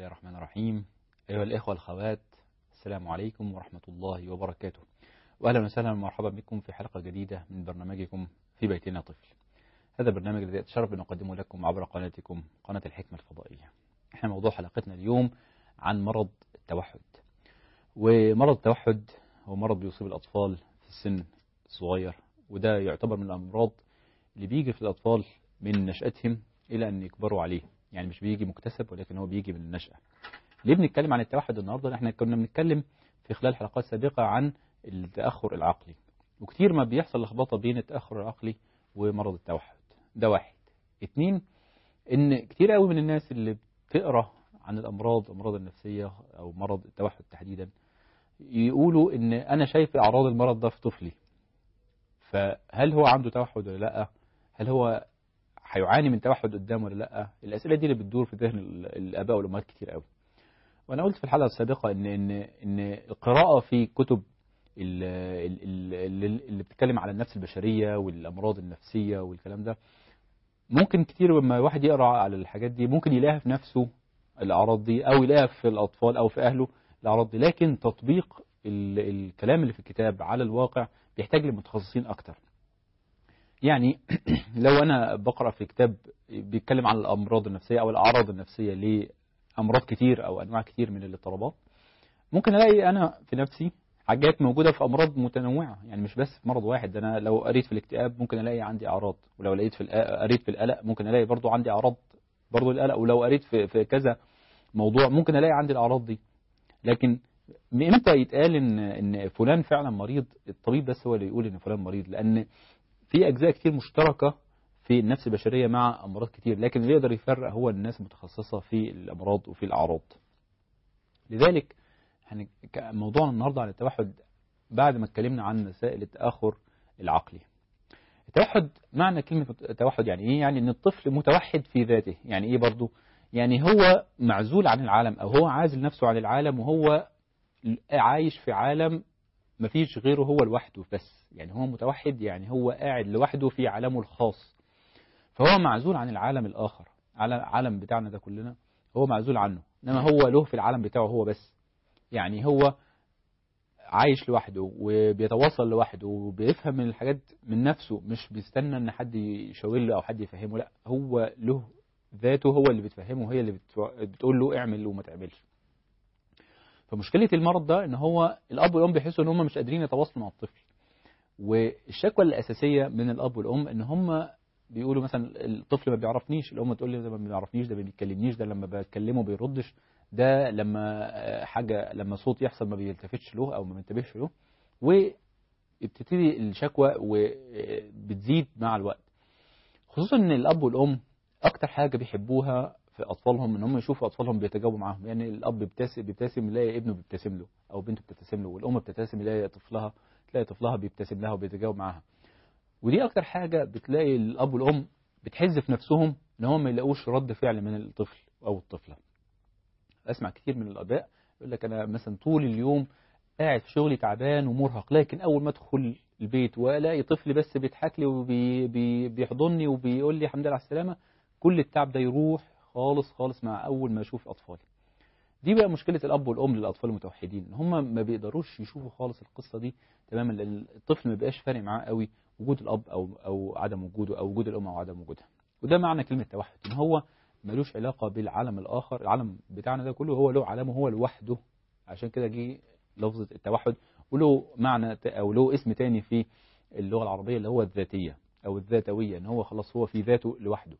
الرحمن الرحيم أيها الإخوة الأخوات السلام عليكم ورحمة الله وبركاته وأهلا وسهلا ومرحبا بكم في حلقة جديدة من برنامجكم في بيتنا طفل هذا البرنامج الذي أتشرف أن أقدمه لكم عبر قناتكم قناة الحكمة الفضائية احنا موضوع حلقتنا اليوم عن مرض التوحد ومرض التوحد هو مرض بيصيب الأطفال في السن الصغير وده يعتبر من الأمراض اللي بيجي في الأطفال من نشأتهم إلى أن يكبروا عليه يعني مش بيجي مكتسب ولكن هو بيجي من النشأة ليه بنتكلم عن التوحد النهاردة احنا كنا بنتكلم في خلال حلقات سابقة عن التأخر العقلي وكتير ما بيحصل لخبطة بين التأخر العقلي ومرض التوحد ده واحد اتنين ان كتير قوي من الناس اللي بتقرأ عن الأمراض الأمراض النفسية أو مرض التوحد تحديدا يقولوا ان انا شايف اعراض المرض ده في طفلي فهل هو عنده توحد ولا لا هل هو هيعاني من توحد قدام ولا لا الاسئله دي اللي بتدور في ذهن الاباء والامهات كتير قوي وانا قلت في الحلقه السابقه ان ان ان القراءه في كتب اللي بتتكلم على النفس البشريه والامراض النفسيه والكلام ده ممكن كتير لما واحد يقرا على الحاجات دي ممكن يلاقيها في نفسه الاعراض دي او يلاقيها في الاطفال او في اهله الاعراض دي لكن تطبيق الكلام اللي في الكتاب على الواقع بيحتاج لمتخصصين اكتر يعني لو انا بقرا في كتاب بيتكلم عن الامراض النفسيه او الاعراض النفسيه لامراض كتير او انواع كتير من الاضطرابات ممكن الاقي انا في نفسي حاجات موجوده في امراض متنوعه يعني مش بس في مرض واحد انا لو قريت في الاكتئاب ممكن الاقي عندي اعراض ولو لقيت في قريت في القلق ممكن الاقي برضو عندي اعراض برضو القلق ولو قريت في, في كذا موضوع ممكن الاقي عندي الاعراض دي لكن امتى يتقال ان ان فلان فعلا مريض الطبيب بس هو اللي يقول ان فلان مريض لان في اجزاء كتير مشتركه في النفس البشريه مع امراض كتير لكن اللي يقدر يفرق هو الناس المتخصصه في الامراض وفي الاعراض لذلك موضوعنا النهارده عن التوحد بعد ما اتكلمنا عن مسائل التاخر العقلي التوحد معنى كلمه التوحد يعني ايه يعني ان الطفل متوحد في ذاته يعني ايه برضه يعني هو معزول عن العالم او هو عازل نفسه عن العالم وهو عايش في عالم مفيش غيره هو لوحده بس يعني هو متوحد يعني هو قاعد لوحده في عالمه الخاص فهو معزول عن العالم الآخر على العالم بتاعنا ده كلنا هو معزول عنه إنما هو له في العالم بتاعه هو بس يعني هو عايش لوحده وبيتواصل لوحده وبيفهم من الحاجات من نفسه مش بيستنى ان حد يشاور له او حد يفهمه لا هو له ذاته هو اللي بتفهمه وهي اللي بتقول له اعمل وما تعملش فمشكلة المرض ده ان هو الاب والام بيحسوا ان هم مش قادرين يتواصلوا مع الطفل والشكوى الاساسية من الاب والام ان هم بيقولوا مثلا الطفل ما بيعرفنيش الام تقول لي ده ما بيعرفنيش ده ما بيكلمنيش ده لما بكلمه بيردش ده لما حاجة لما صوت يحصل ما بيلتفتش له او ما بينتبهش له وبتبتدي الشكوى وبتزيد مع الوقت خصوصا ان الاب والام اكتر حاجة بيحبوها في اطفالهم ان هم يشوفوا اطفالهم بيتجاوبوا معاهم يعني الاب بيبتسم بيبتسم يلاقي ابنه بيبتسم له او بنته بتبتسم له والام بتبتسم يلاقي طفلها تلاقي طفلها بيبتسم لها وبيتجاوب معاها ودي اكتر حاجه بتلاقي الاب والام بتحز في نفسهم ان هم ما يلاقوش رد فعل من الطفل او الطفله اسمع كتير من الاباء يقول لك انا مثلا طول اليوم قاعد في شغلي تعبان ومرهق لكن اول ما ادخل البيت والاقي طفل بس بيضحك لي وبيحضني وبيقول لي الحمد لله على السلامه كل التعب ده يروح خالص خالص مع اول ما اشوف اطفالي دي بقى مشكله الاب والام للاطفال المتوحدين ان هم ما بيقدروش يشوفوا خالص القصه دي تماما لان الطفل ما بيبقاش فارق معاه قوي وجود الاب او او عدم وجوده او وجود الام او عدم وجودها وده معنى كلمه توحد ان هو ملوش علاقه بالعالم الاخر العالم بتاعنا ده كله هو له عالمه هو لوحده عشان كده جه لفظه التوحد وله معنى او له اسم تاني في اللغه العربيه اللي هو الذاتيه او الذاتويه ان هو خلاص هو في ذاته لوحده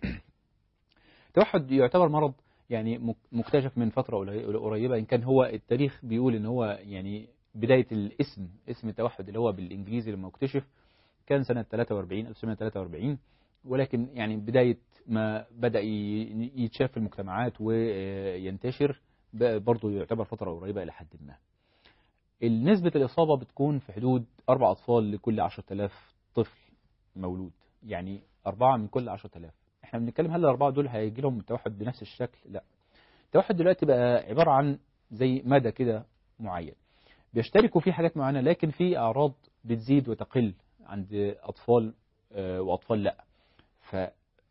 التوحد يعتبر مرض يعني مكتشف من فترة قريبة إن كان هو التاريخ بيقول إن هو يعني بداية الاسم اسم التوحد اللي هو بالإنجليزي لما اكتشف كان سنة 43 1943 ولكن يعني بداية ما بدأ يتشاف في المجتمعات وينتشر برضه يعتبر فترة قريبة إلى حد ما نسبة الإصابة بتكون في حدود أربع أطفال لكل 10000 طفل مولود يعني أربعة من كل 10000 احنا بنتكلم هل الأربعة دول هيجي لهم التوحد بنفس الشكل لا التوحد دلوقتي بقى عبارة عن زي مدى كده معين بيشتركوا في حاجات معينة لكن في أعراض بتزيد وتقل عند أطفال وأطفال لا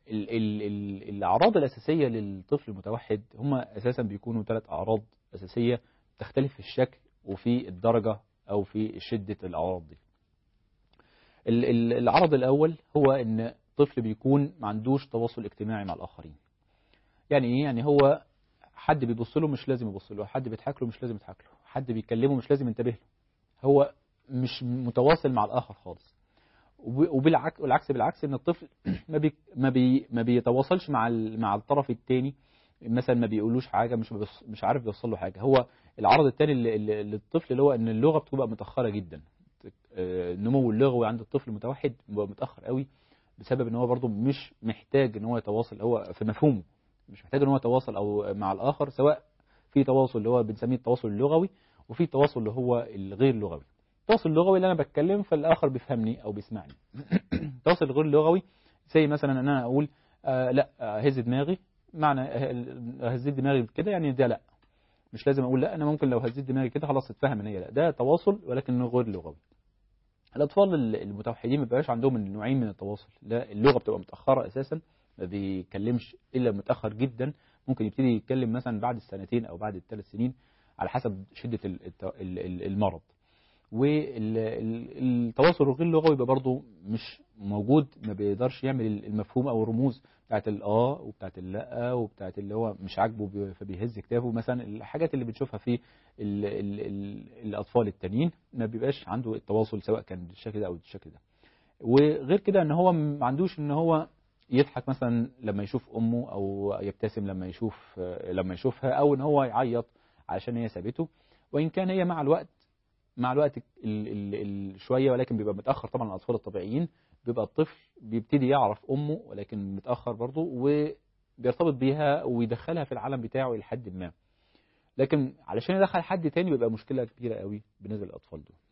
ال ال ال الأعراض الأساسية للطفل المتوحد هم أساسا بيكونوا ثلاث أعراض أساسية تختلف في الشكل وفي الدرجة أو في شدة الأعراض دي ال- ال- العرض الأول هو إن طفل بيكون ما عندوش تواصل اجتماعي مع الآخرين يعني إيه يعني هو حد بيبص له مش لازم يبص له حد بيضحك له مش لازم يضحك له حد بيكلمه مش لازم ينتبه له هو مش متواصل مع الآخر خالص وب- وبالعكس والعكس بالعكس ان الطفل ما بي ما بي ما بيتواصلش مع ال- مع الطرف الثاني مثلا ما بيقولوش حاجه مش بيص- مش عارف يوصل له حاجه هو العرض الثاني للطفل اللي هو ان اللغه بتبقى متاخره جدا آه، النمو اللغوي عند الطفل المتوحد بيبقى متاخر قوي بسبب ان هو برضه مش محتاج ان هو يتواصل هو في مفهومه مش محتاج ان هو يتواصل او مع الاخر سواء في تواصل اللي هو بنسميه التواصل اللغوي وفي تواصل اللي هو الغير لغوي التواصل اللغوي اللي انا بتكلم فالاخر بيفهمني او بيسمعني التواصل الغير لغوي زي مثلا ان انا اقول آه لا آه، هز دماغي معنى آه، هزيت دماغي كده يعني ده لا مش لازم اقول لا انا ممكن لو هزيت دماغي كده خلاص اتفهم ان هي لا ده تواصل ولكنه غير لغوي الاطفال ال- المتوحدين ما بيبقاش عندهم النوعين من التواصل لا اللغه بتبقى متاخره اساسا ما بيتكلمش الا متاخر جدا ممكن يبتدي يتكلم مثلا بعد السنتين او بعد الثلاث سنين على حسب شده ال- الت- ال- ال- المرض والتواصل الغير اللغوي بيبقى برضه مش موجود ما بيقدرش يعمل المفهوم او الرموز بتاعت الاه وبتاعت اللا وبتاعت اللي هو مش عاجبه بي- فبيهز كتافه مثلا الحاجات اللي بنشوفها في ال ال ال الاطفال التانيين ما بيبقاش عنده التواصل سواء كان بالشكل ده او بالشكل ده وغير كده ان هو ما عندوش ان هو يضحك مثلا لما يشوف امه او يبتسم لما يشوف لما يشوفها او ان هو يعيط علشان هي سابته وان كان هي مع الوقت مع الوقت ال ال ال شويه ولكن بيبقى متاخر طبعا الاطفال الطبيعيين بيبقى الطفل بيبتدي يعرف امه ولكن متاخر برضه وبيرتبط بيها ويدخلها في العالم بتاعه الى حد ما لكن علشان يدخل حد تاني بيبقى مشكله كبيره قوي بالنسبه للاطفال دول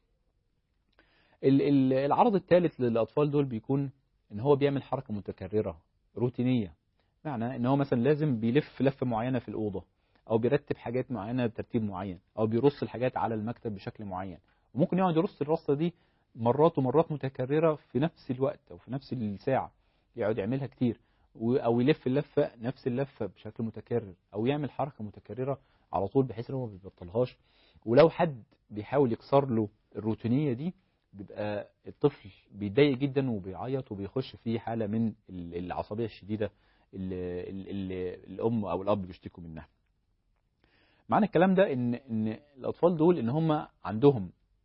ال- ال- العرض الثالث للاطفال دول بيكون ان هو بيعمل حركه متكرره روتينيه معنى ان هو مثلا لازم بيلف لفه معينه في الاوضه او بيرتب حاجات معينه بترتيب معين او بيرص الحاجات على المكتب بشكل معين وممكن يقعد يرص الرصه دي مرات ومرات متكرره في نفس الوقت او في نفس الساعه يقعد يعملها كتير و- او يلف اللفه نفس اللفه بشكل متكرر او يعمل حركه متكرره على طول بحيث ان هو ما بيبطلهاش ولو حد بيحاول يكسر له الروتينيه دي بيبقى الطفل بيتضايق جدا وبيعيط وبيخش في حاله من ال- العصبيه الشديده اللي, اللي الام او الاب بيشتكوا منها. معنى الكلام ده ان ان الاطفال دول ان هم عندهم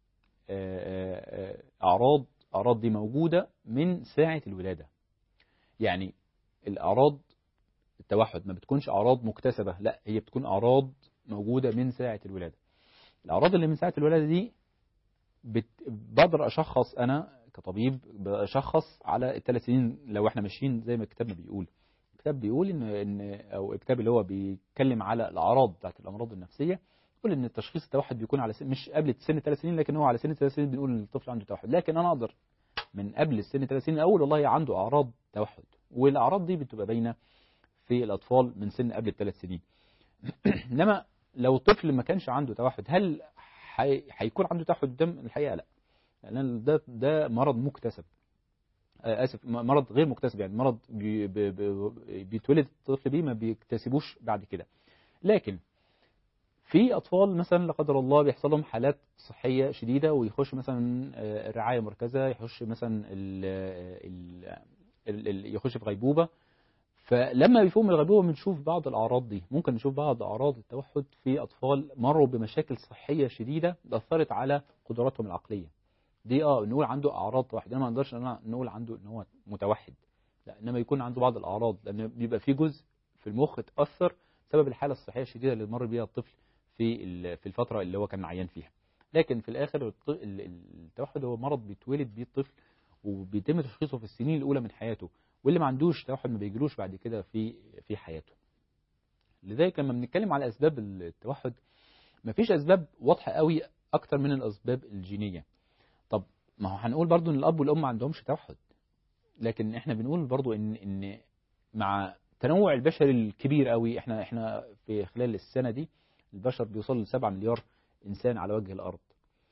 آه، آه، اعراض اعراض دي موجوده من ساعه الولاده. يعني الاعراض التوحد ما بتكونش اعراض مكتسبه لا هي بتكون اعراض موجوده من ساعه الولاده. الاعراض اللي من ساعه الولاده دي بت... بقدر اشخص انا كطبيب بشخص على الثلاث سنين لو احنا ماشيين زي ما الكتاب ما بيقول الكتاب بيقول ان ان او الكتاب اللي هو بيتكلم على الاعراض بتاعت الامراض النفسيه يقول ان التشخيص التوحد بيكون على سن مش قبل سن ثلاث سنين لكن هو على سن ثلاث سنين بنقول ان الطفل عنده توحد لكن انا اقدر من قبل السن ثلاث سنين اقول والله عنده اعراض توحد والاعراض دي بتبقى باينه في الاطفال من سن قبل الثلاث سنين انما لو طفل ما كانش عنده توحد هل حي... هيكون عنده توحد الدم الحقيقه لا لان ده ده مرض مكتسب آه، اسف م- مرض غير مكتسب يعني مرض بي... بي... بي... بيتولد الطفل بيه ما بيكتسبوش بعد كده لكن في اطفال مثلا لا قدر الله بيحصل لهم حالات صحيه شديده ويخش مثلا آه، رعايه مركزه يخش مثلا ال... ال... ال... ال... يخش في غيبوبه فلما بيفوق من الغيبوبه بنشوف بعض الاعراض دي ممكن نشوف بعض اعراض التوحد في اطفال مروا بمشاكل صحيه شديده اثرت على قدراتهم العقليه دي اه نقول عنده اعراض توحد انا ما نقدرش ان أنا نقول عنده ان هو متوحد لا انما يكون عنده بعض الاعراض لان بيبقى في جزء في المخ اتاثر بسبب الحاله الصحيه الشديده اللي مر بيها الطفل في ال- في الفتره اللي هو كان عيان فيها لكن في الاخر الط- ال- ال- التوحد هو مرض بيتولد بيه الطفل وبيتم تشخيصه في السنين الاولى من حياته واللي ما عندوش توحد ما بيجيلوش بعد كده في في حياته لذلك لما بنتكلم على اسباب التوحد مفيش اسباب واضحه قوي اكتر من الاسباب الجينيه طب ما هو هنقول برضو ان الاب والام ما عندهمش توحد لكن احنا بنقول برضو ان ان مع تنوع البشري الكبير قوي احنا احنا في خلال السنه دي البشر بيوصل ل 7 مليار انسان على وجه الارض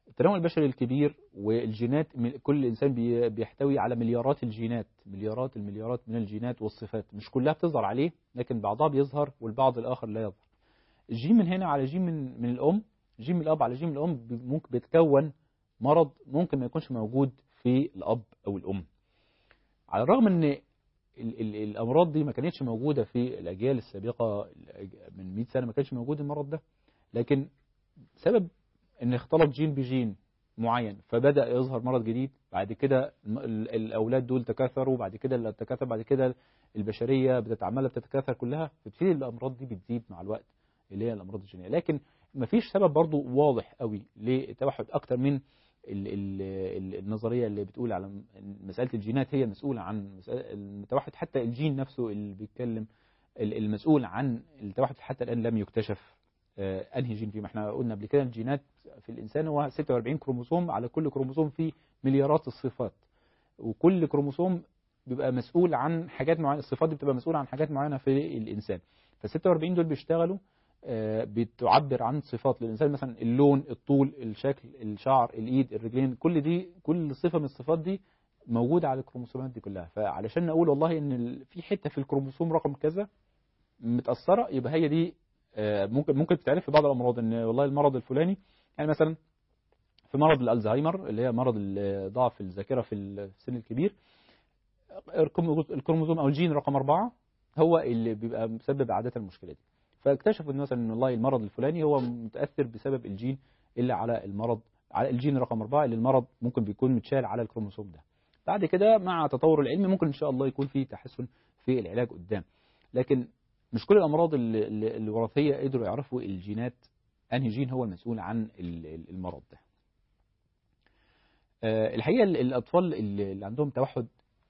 التنوع البشري الكبير والجينات من- كل انسان بي- بيحتوي على مليارات الجينات مليارات المليارات من الجينات والصفات مش كلها بتظهر عليه لكن بعضها بيظهر والبعض الاخر لا يظهر الجين من هنا على جين من من الام جين من الاب على جين من الام بي- ممكن بيتكون مرض ممكن ما يكونش موجود في الاب او الام على الرغم ان ال ال الامراض دي ما كانتش موجوده في الاجيال السابقه الأج- من 100 سنه ما كانش موجود المرض ده لكن سبب ان اختلط جين بجين معين فبدا يظهر مرض جديد بعد كده الم- ال- الاولاد دول تكاثروا بعد كده اللي تكاثر بعد كده البشريه بتتعمل بتتكاثر كلها بتبتدي الامراض دي بتزيد مع الوقت اللي هي الامراض الجينيه لكن ما فيش سبب برضو واضح قوي للتوحد اكتر من ال ال ال النظريه اللي بتقول على م- مساله الجينات هي مسؤوله عن مسألة التوحد حتى الجين نفسه اللي بيتكلم ال- المسؤول عن التوحد حتى الان لم يكتشف آه، انهي جين فيه ما احنا قلنا قبل كده الجينات في الانسان هو 46 كروموسوم على كل كروموسوم فيه مليارات الصفات وكل كروموسوم بيبقى مسؤول عن حاجات معينه الصفات دي بتبقى مسؤوله عن حاجات معينه في الانسان فال 46 دول بيشتغلوا آه، بتعبر عن صفات للانسان مثلا اللون الطول الشكل الشعر الايد الرجلين كل دي كل صفه من الصفات دي موجوده على الكروموسومات دي كلها فعلشان نقول والله ان ال- في حته في الكروموسوم رقم كذا متاثره يبقى هي دي آه، ممكن ممكن تتعرف في بعض الامراض ان والله المرض الفلاني يعني مثلا في مرض الالزهايمر اللي هي مرض ال- ضعف الذاكره في السن الكبير الكروموزوم- الكروموزوم او الجين رقم أربعة هو اللي بيبقى مسبب عاده المشكله دي فاكتشفوا ان مثلا ان والله المرض الفلاني هو متاثر بسبب الجين اللي على المرض على الجين رقم أربعة اللي المرض ممكن بيكون متشال على الكروموسوم ده بعد كده مع تطور العلم ممكن ان شاء الله يكون في تحسن في العلاج قدام لكن مش كل الامراض ال- ال- الوراثيه قدروا يعرفوا الجينات انهي جين هو المسؤول عن ال- ال- المرض ده آه، الحقيقه ال- الاطفال اللي اللي عندهم توحد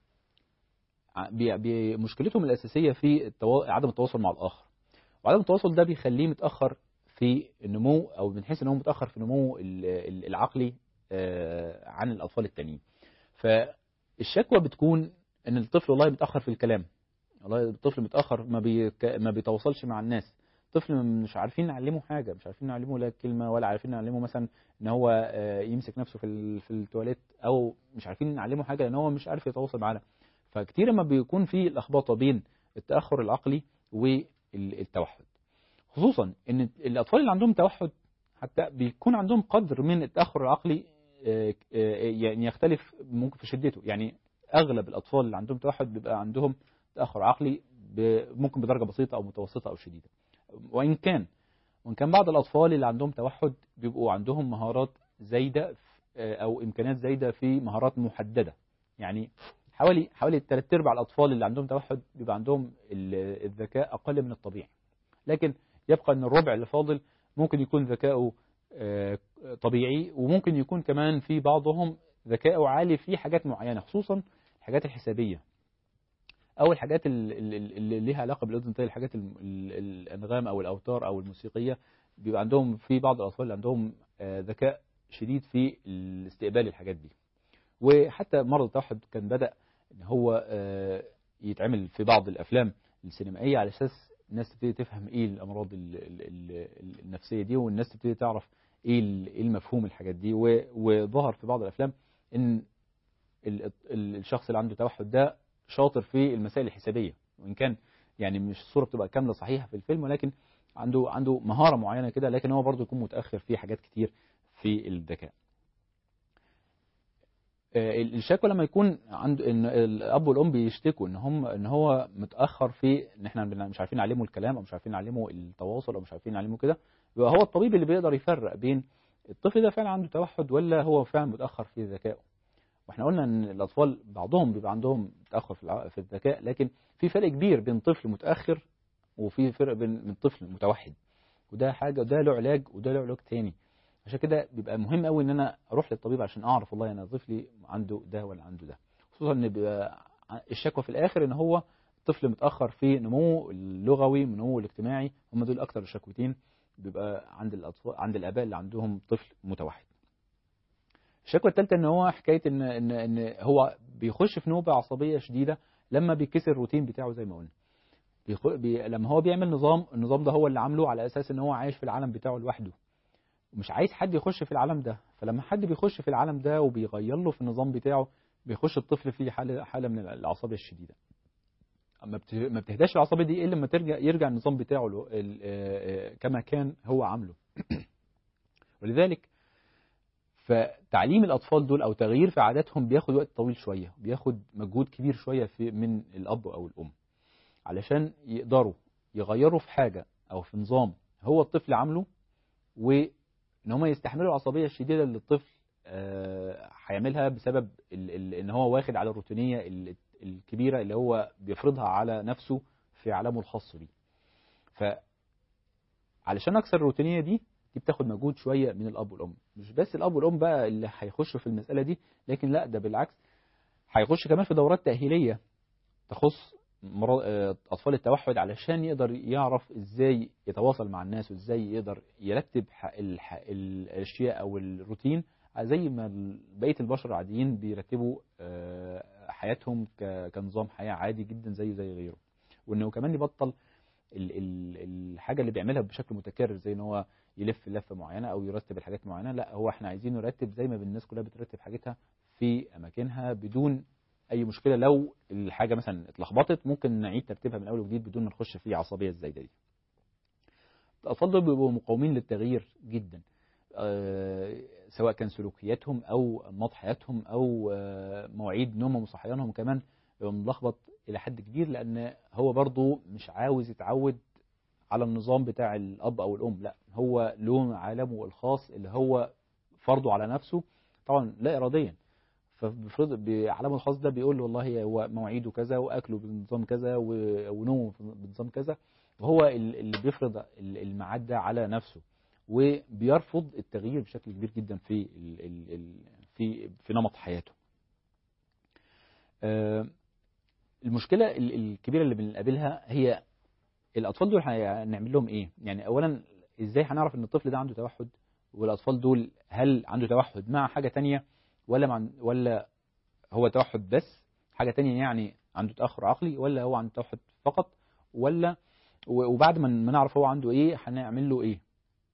ع- بي- بي- مشكلتهم الاساسيه في التوا... عدم التواصل مع الاخر وعدم التواصل ده بيخليه متاخر في النمو او من حيث ان هو متاخر في نمو ال- ال- العقلي آه، عن الاطفال التانيين فالشكوى بتكون ان الطفل والله متاخر في الكلام والله الطفل متاخر ما بي... ما بيتواصلش مع الناس طفل مش عارفين نعلمه حاجه مش عارفين نعلمه لا كلمه ولا عارفين نعلمه مثلا ان هو آه، يمسك نفسه في ال- في التواليت او مش عارفين نعلمه حاجه لان هو مش عارف يتواصل معانا فكتير ما بيكون في لخبطه بين التاخر العقلي والتوحد خصوصا ان الاطفال اللي عندهم توحد حتى بيكون عندهم قدر من التاخر العقلي آه، آه، يعني يختلف ممكن في شدته يعني اغلب الاطفال اللي عندهم توحد بيبقى عندهم تاخر عقلي ب- ممكن بدرجه بسيطه او متوسطه او شديده وان كان وان كان بعض الاطفال اللي عندهم توحد بيبقوا عندهم مهارات زايده في- آه، او امكانيات زايده في مهارات محدده يعني حوالي حوالي ثلاث ارباع الاطفال اللي عندهم توحد بيبقى عندهم ال- الذكاء اقل من الطبيعي لكن يبقى ان الربع اللي فاضل ممكن يكون ذكائه آه، طبيعي وممكن يكون كمان في بعضهم ذكائه عالي في حاجات معينه خصوصا الحاجات الحسابيه او الحاجات ال- ال- ال- اللي ليها علاقه بالاذن زي الحاجات ال- ال- الانغام او الاوتار او الموسيقيه بيبقى عندهم في بعض الاطفال اللي عندهم آه، ذكاء شديد في استقبال الحاجات دي وحتى مرض التوحد كان بدا ان هو آه، يتعمل في بعض الافلام السينمائيه على اساس الناس تبتدي تفهم ايه الامراض ال- ال- ال- النفسيه دي والناس تبتدي تعرف ايه ال- إيه المفهوم الحاجات دي و- وظهر في بعض الافلام ان ال- ال- الشخص اللي عنده توحد ده شاطر في المسائل الحسابيه وان كان يعني مش الصوره بتبقى كامله صحيحه في الفيلم ولكن عنده عنده مهاره معينه كده لكن هو برضه يكون متاخر في حاجات كتير في الذكاء آه، الشكوى لما يكون عند ان الاب والام بيشتكوا ان هم ان هو متاخر في ان احنا بن- مش عارفين نعلمه الكلام او مش عارفين نعلمه التواصل او مش عارفين نعلمه كده يبقى هو الطبيب اللي بيقدر يفرق بين الطفل ده فعلا عنده توحد ولا هو فعلا متاخر في ذكائه واحنا قلنا ان الاطفال بعضهم بيبقى عندهم تاخر في الع- في الذكاء لكن في فرق كبير بين طفل متاخر وفي فرق بين من طفل متوحد وده حاجه وده له علاج وده له علاج تاني عشان كده بيبقى مهم قوي ان انا اروح للطبيب عشان اعرف والله انا طفلي عنده ده ولا عنده ده خصوصا ان بيبقى الشكوى في الاخر ان هو طفل متاخر في نموه اللغوي نموه الاجتماعي هم دول اكتر الشكوتين بيبقى عند الاطفال عند الاباء اللي عندهم طفل متوحد الشكوى الثالثه ان هو حكايه ان ان ان هو بيخش في نوبه عصبيه شديده لما بيكسر الروتين بتاعه زي ما قلنا بيخ... بي... لما هو بيعمل نظام النظام ده هو اللي عامله على اساس ان هو عايش في العالم بتاعه لوحده ومش عايز حد يخش في العالم ده فلما حد بيخش في العالم ده وبيغير له في النظام بتاعه بيخش الطفل في حاله حاله من العصبيه الشديده ما بت- ما بتهداش العصبيه دي الا لما ترجع يرجع النظام بتاعه له- ال- آه، آه، كما كان هو عامله ولذلك فتعليم الاطفال دول او تغيير في عاداتهم بياخد وقت طويل شويه بياخد مجهود كبير شويه في من الاب او الام علشان يقدروا يغيروا في حاجه او في نظام هو الطفل عامله وان هم يستحملوا العصبيه الشديده اللي الطفل آه، هيعملها بسبب ال- ال- ان هو واخد على الروتينيه ال- الكبيره اللي هو بيفرضها على نفسه في عالمه الخاص بيه ف علشان اكسر الروتينيه دي دي بتاخد مجهود شويه من الاب والام مش بس الاب والام بقى اللي هيخشوا في المساله دي لكن لا ده بالعكس هيخش كمان في دورات تاهيليه تخص مرا- آه، اطفال التوحد علشان يقدر يعرف ازاي يتواصل مع الناس وازاي يقدر يرتب ح- الح- ال- الاشياء او الروتين زي ما ال- بقيه البشر العاديين بيرتبوا آه، حياتهم ك- كنظام حياه عادي جدا زيه زي غيره وانه كمان يبطل ال- ال- الحاجه اللي بيعملها بشكل متكرر زي ان هو يلف لفه معينه او يرتب الحاجات معينه لا هو احنا عايزين نرتب زي ما الناس كلها بترتب حاجتها في اماكنها بدون اي مشكله لو الحاجه مثلا اتلخبطت ممكن نعيد ترتيبها من اول وجديد بدون ما نخش في عصبيه الزايده دي الاطفال دول بيبقوا مقاومين للتغيير جدا آه، سواء كان سلوكياتهم او انماط حياتهم او آه، مواعيد نومهم وصحيانهم كمان بيبقى ملخبط الى حد كبير لان هو برضه مش عاوز يتعود على النظام بتاع الاب او الام لا هو له عالمه الخاص اللي هو فرضه على نفسه طبعا لا اراديا فبفرض بعالمه الخاص ده بيقول له والله هو مواعيده كذا واكله بنظام كذا و- ونومه بنظام كذا وهو ال- اللي بيفرض ال- الميعاد ده على نفسه وبيرفض التغيير بشكل كبير جدا في ال ال ال في في نمط حياته. آه، المشكله ال- الكبيره اللي بنقابلها هي الاطفال دول هنعمل لهم ايه؟ يعني اولا ازاي هنعرف ان الطفل ده عنده توحد والاطفال دول هل عنده توحد مع حاجه تانية ولا مع ولا هو توحد بس حاجه تانية يعني عنده تاخر عقلي ولا هو عنده توحد فقط ولا و- وبعد ما ما نعرف هو عنده ايه هنعمل له ايه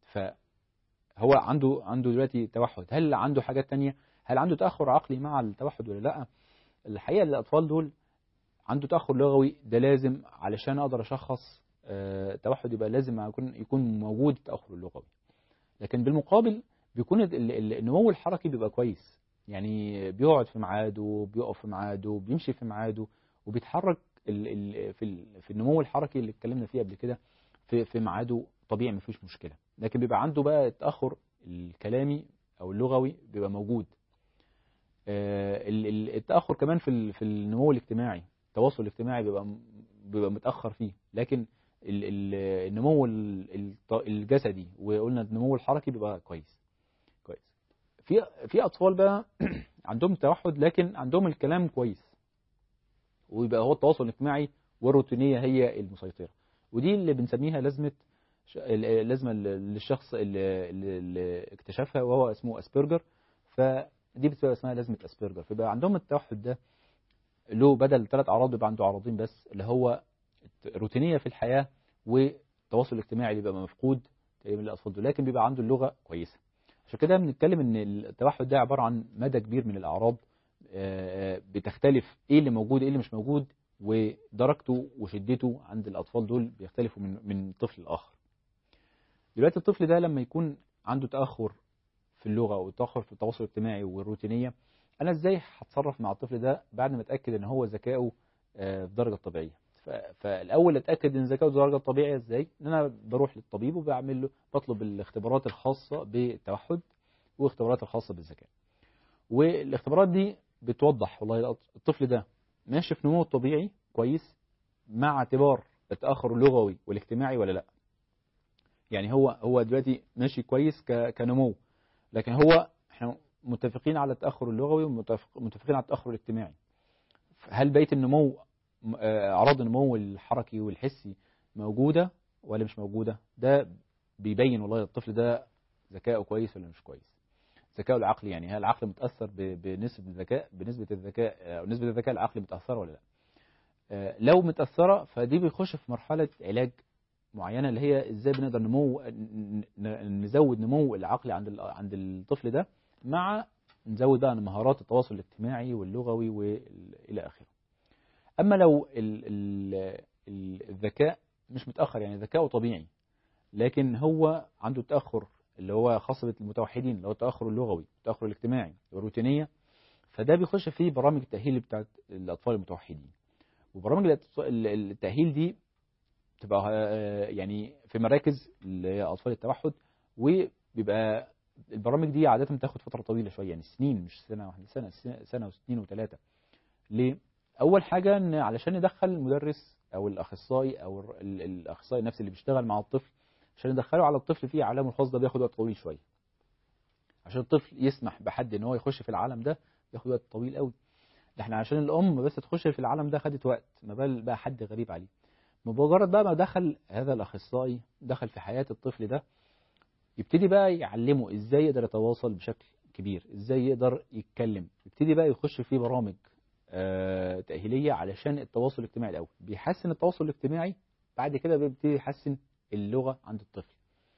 فهو عنده عنده دلوقتي توحد هل عنده حاجات تانية هل عنده تاخر عقلي مع التوحد ولا لا الحقيقه الاطفال دول عنده تاخر لغوي ده لازم علشان اقدر اشخص آه، توحد يبقى لازم يكون يكون موجود التاخر اللغوي لكن بالمقابل بيكون ال- ال- النمو الحركي بيبقى كويس يعني بيقعد في ميعاده بيقف في ميعاده بيمشي في ميعاده وبيتحرك ال- ال- في ال- في النمو الحركي اللي اتكلمنا فيه قبل كده في في ميعاده طبيعي مفيش مشكله لكن بيبقى عنده بقى التاخر الكلامي او اللغوي بيبقى موجود آه، ال- ال- التاخر كمان في ال- في النمو الاجتماعي التواصل الاجتماعي بيبقى م- بيبقى متاخر فيه لكن ال- ال- النمو ال- الط- الجسدي وقلنا النمو الحركي بيبقى كويس كويس في في اطفال بقى عندهم توحد لكن عندهم الكلام كويس ويبقى هو التواصل الاجتماعي والروتينيه هي المسيطره ودي اللي بنسميها لازمه ش- ال- اللازمه ل- للشخص اللي, اللي- اللي اكتشفها وهو اسمه اسبرجر فدي بتبقى اسمها لازمه اسبرجر فيبقى عندهم التوحد ده له بدل ثلاث اعراض بيبقى عنده عرضين بس اللي هو روتينيه في الحياه والتواصل الاجتماعي اللي بيبقى مفقود تقريبا للاطفال دول لكن بيبقى عنده اللغه كويسه عشان كده بنتكلم ان التوحد ده عباره عن مدى كبير من الاعراض آه، بتختلف ايه اللي موجود ايه اللي مش موجود ودرجته وشدته عند الاطفال دول بيختلفوا من من طفل لاخر دلوقتي الطفل ده لما يكون عنده تاخر في اللغه وتاخر في التواصل الاجتماعي والروتينيه انا ازاي هتصرف مع الطفل ده بعد ما اتاكد ان هو ذكائه آه، في الدرجه الطبيعيه ف- فالاول اتاكد ان ذكائه في الدرجه الطبيعيه ازاي ان انا بروح للطبيب وبعمل له بطلب الاختبارات الخاصه بالتوحد واختبارات الخاصه بالذكاء والاختبارات دي بتوضح والله الطفل ده ماشي في نموه الطبيعي كويس مع اعتبار التاخر اللغوي والاجتماعي ولا لا يعني هو هو دلوقتي ماشي كويس ك- كنمو لكن هو احنا متفقين على التاخر اللغوي ومتفقين على التاخر الاجتماعي هل بقيه النمو م- آه، اعراض النمو الحركي والحسي موجوده ولا مش موجوده ده بيبين والله الطفل ده ذكائه كويس ولا مش كويس ذكائه العقلي يعني هل العقل متاثر ب- بنسبه الذكاء بنسبه الذكاء او نسبه الذكاء العقلي متاثره ولا لا آه، لو متاثره فدي بيخش في مرحله علاج معينه اللي هي ازاي بنقدر نمو ن- ن- نزود نمو العقلي عند ال- عند الطفل ده مع نزود بقى مهارات التواصل الاجتماعي واللغوي والى اخره اما لو ال ال ال- الذكاء مش متاخر يعني ذكاؤه طبيعي لكن هو عنده تاخر اللي هو خاص بالمتوحدين اللي هو التاخر اللغوي التاخر الاجتماعي والروتينيه فده بيخش في برامج التاهيل بتاعت الاطفال المتوحدين وبرامج الأطف- ال- ال- التاهيل دي بتبقى آه، يعني في مراكز لاطفال التوحد وبيبقى البرامج دي عاده بتاخد فتره طويله شويه يعني سنين مش سنه واحده سنه سنه وسنين وثلاثه ليه اول حاجه ان علشان ندخل المدرس او الاخصائي او ال- ال- الاخصائي النفسي اللي بيشتغل مع الطفل عشان ندخله على الطفل في عالمه الخاص ده بياخد وقت طويل شويه عشان الطفل يسمح بحد ان هو يخش في العالم ده بياخد وقت طويل قوي ده احنا عشان الام بس تخش في العالم ده خدت وقت ما بال بقى حد غريب عليه بمجرد بقى ما دخل هذا الاخصائي دخل في حياه الطفل ده يبتدي بقى يعلمه ازاي يقدر يتواصل بشكل كبير ازاي يقدر يتكلم يبتدي بقى يخش في برامج آه، تأهيلية علشان التواصل الاجتماعي الأول بيحسن التواصل الاجتماعي بعد كده بيبتدي يحسن اللغة عند الطفل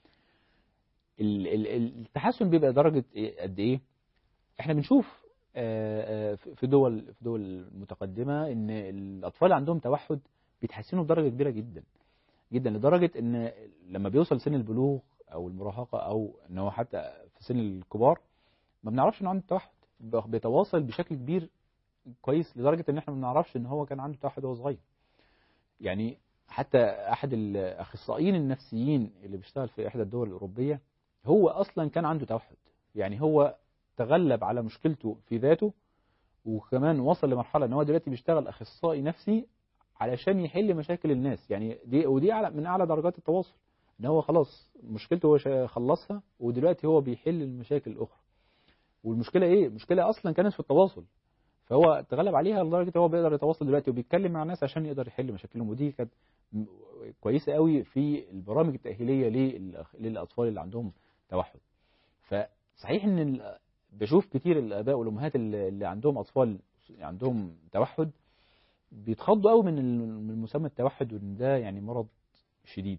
ال- ال- ال- التحسن بيبقى درجة إيه- قد إيه احنا بنشوف آه، آه، في دول في دول متقدمة ان الأطفال اللي عندهم توحد بيتحسنوا بدرجة كبيرة جدا جدا لدرجة ان لما بيوصل سن البلوغ او المراهقة او ان هو حتى في سن الكبار ما بنعرفش انه عنده توحد بيتواصل بشكل كبير كويس لدرجة ان احنا ما بنعرفش ان هو كان عنده توحد وهو صغير يعني حتى احد الاخصائيين النفسيين اللي بيشتغل في احدى الدول الاوروبية هو اصلا كان عنده توحد يعني هو تغلب على مشكلته في ذاته وكمان وصل لمرحلة ان هو دلوقتي بيشتغل اخصائي نفسي علشان يحل مشاكل الناس يعني دي ودي أعلى من اعلى درجات التواصل ان هو خلاص مشكلته هو شا- خلصها ودلوقتي هو بيحل المشاكل الاخرى والمشكله ايه المشكله اصلا كانت في التواصل فهو تغلب عليها لدرجه هو بيقدر يتواصل دلوقتي وبيتكلم مع الناس عشان يقدر يحل مشاكلهم ودي كانت م- كويسه قوي في البرامج التاهيليه للأخ- للاطفال اللي عندهم توحد فصحيح ان ال- بشوف كتير الاباء والامهات اللي اللي عندهم اطفال عندهم توحد بيتخضوا قوي من ال- من مسمى التوحد وان ده يعني مرض شديد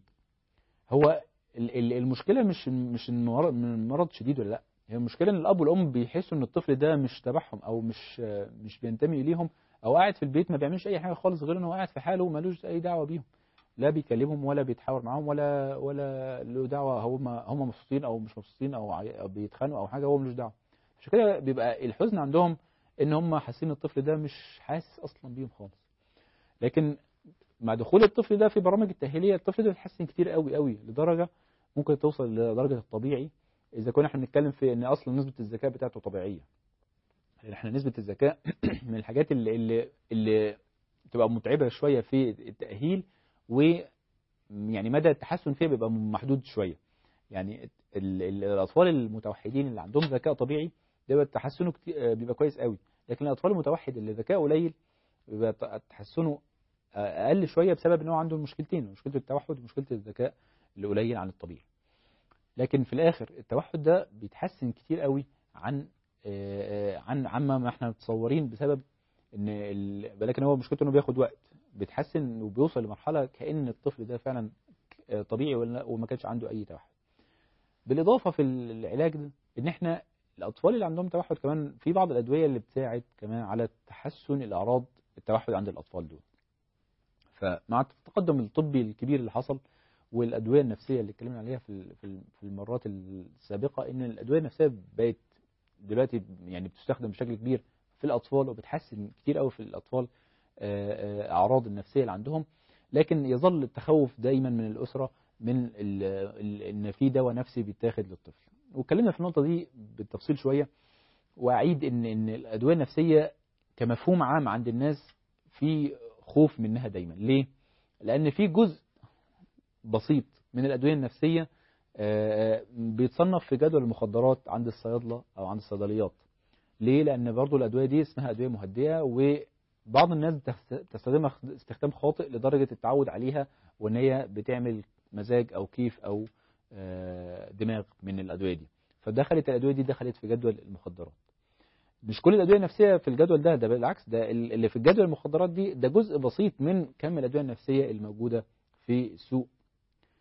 هو ال- ال- المشكله مش مش ان مرض من مرض شديد ولا لا هي المشكله ان الاب والام بيحسوا ان الطفل ده مش تبعهم او مش مش بينتمي اليهم او قاعد في البيت ما بيعملش اي حاجه خالص غير انه قاعد في حاله ومالوش اي دعوه بيهم لا بيكلمهم ولا بيتحاور معاهم ولا ولا له دعوه هم هم مبسوطين او مش مبسوطين او عاي- أو بيتخانقوا او حاجه هو ملوش دعوه عشان كده بيبقى الحزن عندهم ان هم حاسين الطفل ده مش حاسس اصلا بيهم خالص لكن مع دخول الطفل ده في برامج التأهيلية الطفل ده بيتحسن كتير قوي قوي لدرجة ممكن توصل لدرجة الطبيعي إذا كنا احنا بنتكلم في إن أصلا نسبة الذكاء بتاعته طبيعية لأن احنا نسبة الذكاء من الحاجات اللي اللي اللي تبقى متعبة شوية في التأهيل و يعني مدى التحسن فيها بيبقى محدود شوية يعني ال- ال- الأطفال المتوحدين اللي عندهم ذكاء طبيعي ده بيبقى تحسنه كتير بيبقى كويس قوي لكن الأطفال المتوحد اللي ذكاء قليل بيبقى ت- تحسنه اقل شويه بسبب ان هو عنده المشكلتين مشكله التوحد ومشكله الذكاء اللي قليل عن الطبيعي لكن في الاخر التوحد ده بيتحسن كتير قوي عن آه، آه، عن عما ما احنا متصورين بسبب ان ال... لكن هو مشكلته انه بياخد وقت بيتحسن وبيوصل لمرحله كان الطفل ده فعلا آه، طبيعي ولا وما كانش عنده اي توحد بالاضافه في العلاج ده ان احنا الاطفال اللي عندهم توحد كمان في بعض الادويه اللي بتساعد كمان على تحسن الاعراض التوحد عند الاطفال دول فمع التقدم الطبي الكبير اللي حصل والادويه النفسيه اللي اتكلمنا عليها في ال- في ال- في المرات السابقه ان الادويه النفسيه بقت دلوقتي يعني بتستخدم بشكل كبير في الاطفال وبتحسن كتير قوي في الاطفال آه، آه، اعراض النفسيه اللي عندهم لكن يظل التخوف دايما من الاسره من ال- ال- ان في دواء نفسي بيتاخد للطفل واتكلمنا في النقطه دي بالتفصيل شويه واعيد ان ان الادويه النفسيه كمفهوم عام عند الناس في خوف منها دايما ليه لان في جزء بسيط من الادويه النفسيه آه، بيتصنف في جدول المخدرات عند الصيادله او عند الصيدليات ليه لان برضو الادويه دي اسمها ادويه مهدئه وبعض الناس بتست- بتستخدمها استخدام خاطئ لدرجه التعود عليها وان هي بتعمل مزاج او كيف او آه، دماغ من الادويه دي فدخلت الادويه دي دخلت في جدول المخدرات مش كل الادويه النفسيه في الجدول ده ده بالعكس ده ال- اللي في الجدول المخدرات دي ده جزء بسيط من كم الادويه النفسيه الموجوده في السوق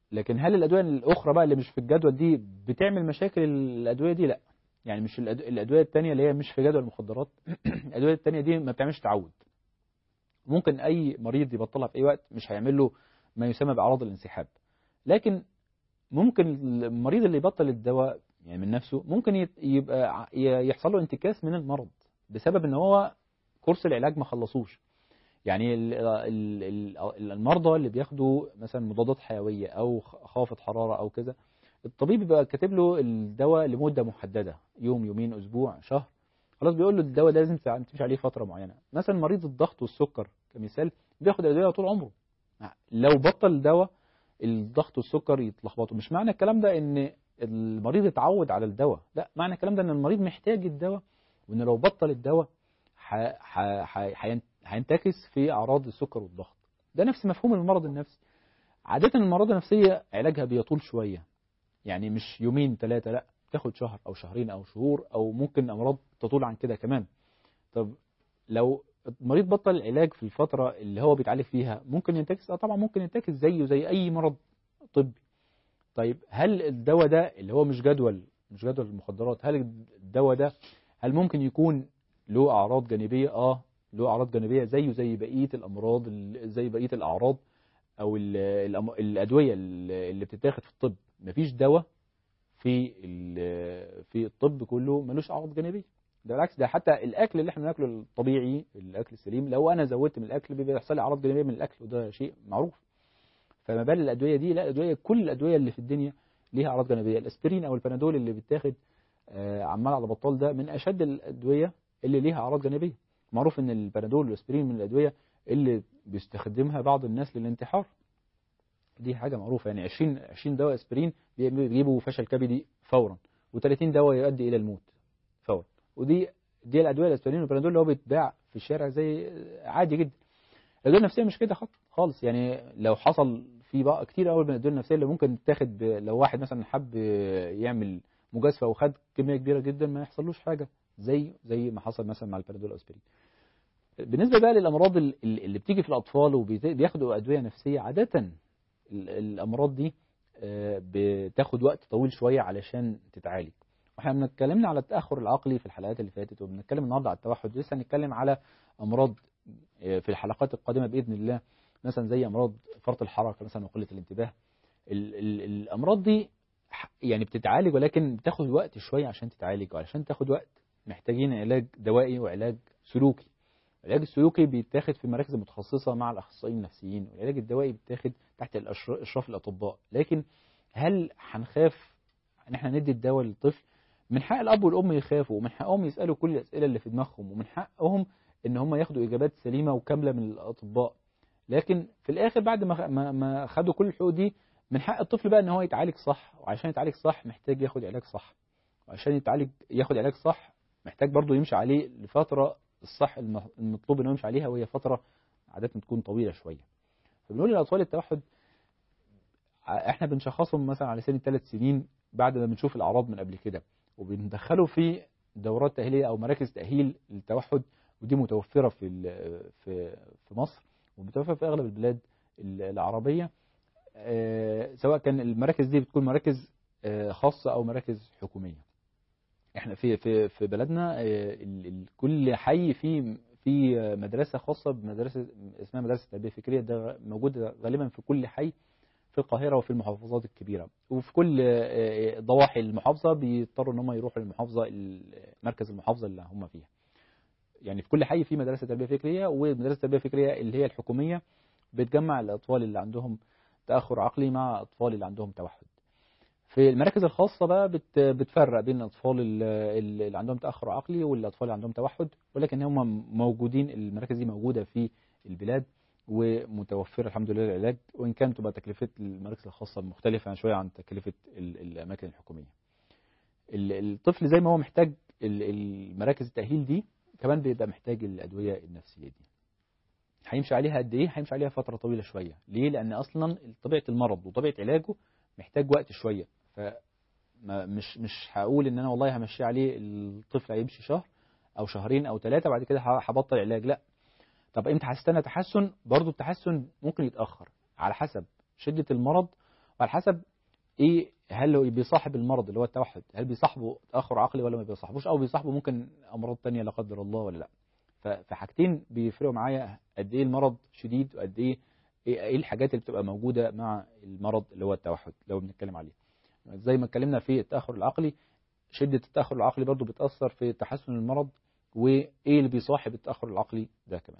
لكن هل الادويه الاخرى بقى اللي مش في الجدول دي بتعمل مشاكل الادويه دي لا يعني مش الأدو- الادويه التانية اللي هي مش في جدول المخدرات الادويه التانية دي ما بتعملش تعود ممكن اي مريض يبطلها في اي وقت مش هيعمل له ما يسمى باعراض الانسحاب لكن ممكن المريض اللي يبطل الدواء يعني من نفسه ممكن يت- يبقى ع- ي- يحصل له انتكاس من المرض بسبب ان هو كورس العلاج ما خلصوش يعني ال- ال- ال- المرضى اللي بياخدوا مثلا مضادات حيويه او خ- خافض حراره او كده الطبيب بيبقى كاتب له الدواء لمده محدده يوم يومين اسبوع شهر خلاص بيقول له الدواء ده لازم تمشي عليه فتره معينه مثلا مريض الضغط والسكر كمثال بياخد ادويه طول عمره لو بطل الدواء الضغط والسكر يتلخبطوا مش معنى الكلام ده ان المريض اتعود على الدواء لا معنى الكلام ده ان المريض محتاج الدواء وان لو بطل الدواء ح- ح- ح- هين- هينتكس في اعراض السكر والضغط ده نفس مفهوم المرض النفسي عادة المرض النفسية علاجها بيطول شوية يعني مش يومين ثلاثة لا تاخد شهر او شهرين او شهور او ممكن امراض تطول عن كده كمان طب لو المريض بطل العلاج في الفترة اللي هو بيتعالج فيها ممكن ينتكس اه طبعا ممكن ينتكس زيه زي اي مرض طبي طيب هل الدواء ده اللي هو مش جدول مش جدول المخدرات هل الدواء ده هل ممكن يكون له اعراض جانبيه اه له اعراض جانبيه زيه زي بقيه الامراض ال- زي بقيه الاعراض او ال- الأم- الادويه اللي بتتاخد في الطب مفيش دواء في ال- في الطب كله ملوش اعراض جانبيه ده بالعكس ده حتى الاكل اللي احنا بناكله الطبيعي الاكل السليم لو انا زودت من الاكل بيبقى يحصل لي اعراض جانبيه من الاكل وده شيء معروف فما بال الادويه دي لا الادويه كل الادويه اللي في الدنيا ليها اعراض جانبيه الاسبرين او البنادول اللي بيتاخد آه، عمال على بطال ده من اشد الادويه اللي ليها اعراض جانبيه معروف ان البنادول والاسبرين من الادويه اللي بيستخدمها بعض الناس للانتحار دي حاجه معروفه يعني 20 20 دواء اسبرين بي- بيجيبوا فشل كبدي فورا و30 دواء يؤدي الى الموت فورا ودي دي الادويه الاسبرين والبنادول اللي هو بيتباع في الشارع زي عادي جدا الادويه النفسيه مش كده خط- خالص يعني لو حصل في بقى كتير قوي من الادويه النفسيه اللي ممكن تاخد ب... لو واحد مثلا حب يعمل مجازفه وخد كميه كبيره جدا ما يحصلوش حاجه زي زي ما حصل مثلا مع البنادول والاسبرين بالنسبه بقى للامراض ال- ال- اللي بتيجي في الاطفال وبياخدوا ادويه نفسيه عاده ال- الامراض دي آه، بتاخد وقت طويل شويه علشان تتعالج واحنا بنتكلمنا على التاخر العقلي في الحلقات اللي فاتت وبنتكلم النهارده على التوحد لسه هنتكلم على امراض آه، في الحلقات القادمه باذن الله مثلا زي امراض فرط الحركه مثلا وقله الانتباه ال ال الامراض دي ح- يعني بتتعالج ولكن بتاخد وقت شويه عشان تتعالج وعشان تاخد وقت محتاجين علاج دوائي وعلاج سلوكي العلاج السلوكي بيتاخد في مراكز متخصصه مع الاخصائيين النفسيين والعلاج الدوائي بيتاخد تحت الأشر- اشراف الاطباء لكن هل هنخاف ان احنا ندي الدواء للطفل من حق الاب والام يخافوا ومن حقهم يسالوا كل الاسئله اللي في دماغهم ومن حقهم ان هم ياخدوا اجابات سليمه وكامله من الاطباء لكن في الاخر بعد ما ما- ما خدوا كل الحقوق دي من حق الطفل بقى ان هو يتعالج صح وعشان يتعالج صح محتاج ياخد علاج صح وعشان يتعالج ياخد علاج صح محتاج برضه يمشي عليه لفتره الصح الم- المطلوب انه يمشي عليها وهي فتره عاده تكون طويله شويه فبنقول للاطفال التوحد ع- احنا بنشخصهم مثلا على سن ثلاث سنين بعد ما بنشوف الاعراض من قبل كده وبندخله في دورات تاهيليه او مراكز تاهيل للتوحد ودي متوفره في ال- في في مصر ومتوفره في اغلب البلاد ال- العربيه آه، سواء كان المراكز دي بتكون مراكز آه، خاصه او مراكز حكوميه احنا في في في بلدنا آه، ال- ال- كل حي في في مدرسه خاصه بمدرسه اسمها مدرسه تربيه فكريه ده موجود غالبا في كل حي في القاهره وفي المحافظات الكبيره وفي كل آه، ضواحي المحافظه بيضطروا ان هم يروحوا للمحافظه ال- مركز المحافظه اللي هم فيها يعني في كل حي في مدرسه تربيه فكريه ومدرسه تربيه فكريه اللي هي الحكوميه بتجمع الاطفال اللي عندهم تاخر عقلي مع اطفال اللي عندهم توحد في المراكز الخاصة بقى بت بتفرق بين الأطفال ال- ال- اللي عندهم تأخر عقلي والأطفال اللي عندهم توحد ولكن هم موجودين المراكز دي موجودة في البلاد ومتوفرة الحمد لله العلاج وإن كان تبقى تكلفة المراكز الخاصة مختلفة شوية عن تكلفة ال- الأماكن الحكومية ال- الطفل زي ما هو محتاج ال- المراكز التأهيل دي كمان بيبقى محتاج الأدوية النفسية دي هيمشي عليها قد ايه هيمشي عليها فتره طويله شويه ليه لان اصلا طبيعه المرض وطبيعه علاجه محتاج وقت شويه فمش مش هقول ان انا والله همشي عليه الطفل هيمشي شهر او شهرين او ثلاثه بعد كده ه- هبطل علاج لا طب امتى هستنى تحسن برضو التحسن ممكن يتاخر على حسب شده المرض وعلى حسب ايه هل هو بيصاحب المرض اللي هو التوحد هل بيصاحبه تاخر عقلي ولا ما بيصاحبوش او بيصاحبه ممكن امراض تانية لا قدر الله ولا لا فحاجتين بيفرقوا معايا قد ايه المرض شديد وقد ايه ايه الحاجات اللي بتبقى موجوده مع المرض اللي هو التوحد لو بنتكلم عليه زي ما اتكلمنا في التاخر العقلي شده التاخر العقلي برضو بتاثر في تحسن المرض وايه اللي بيصاحب التاخر العقلي ده كمان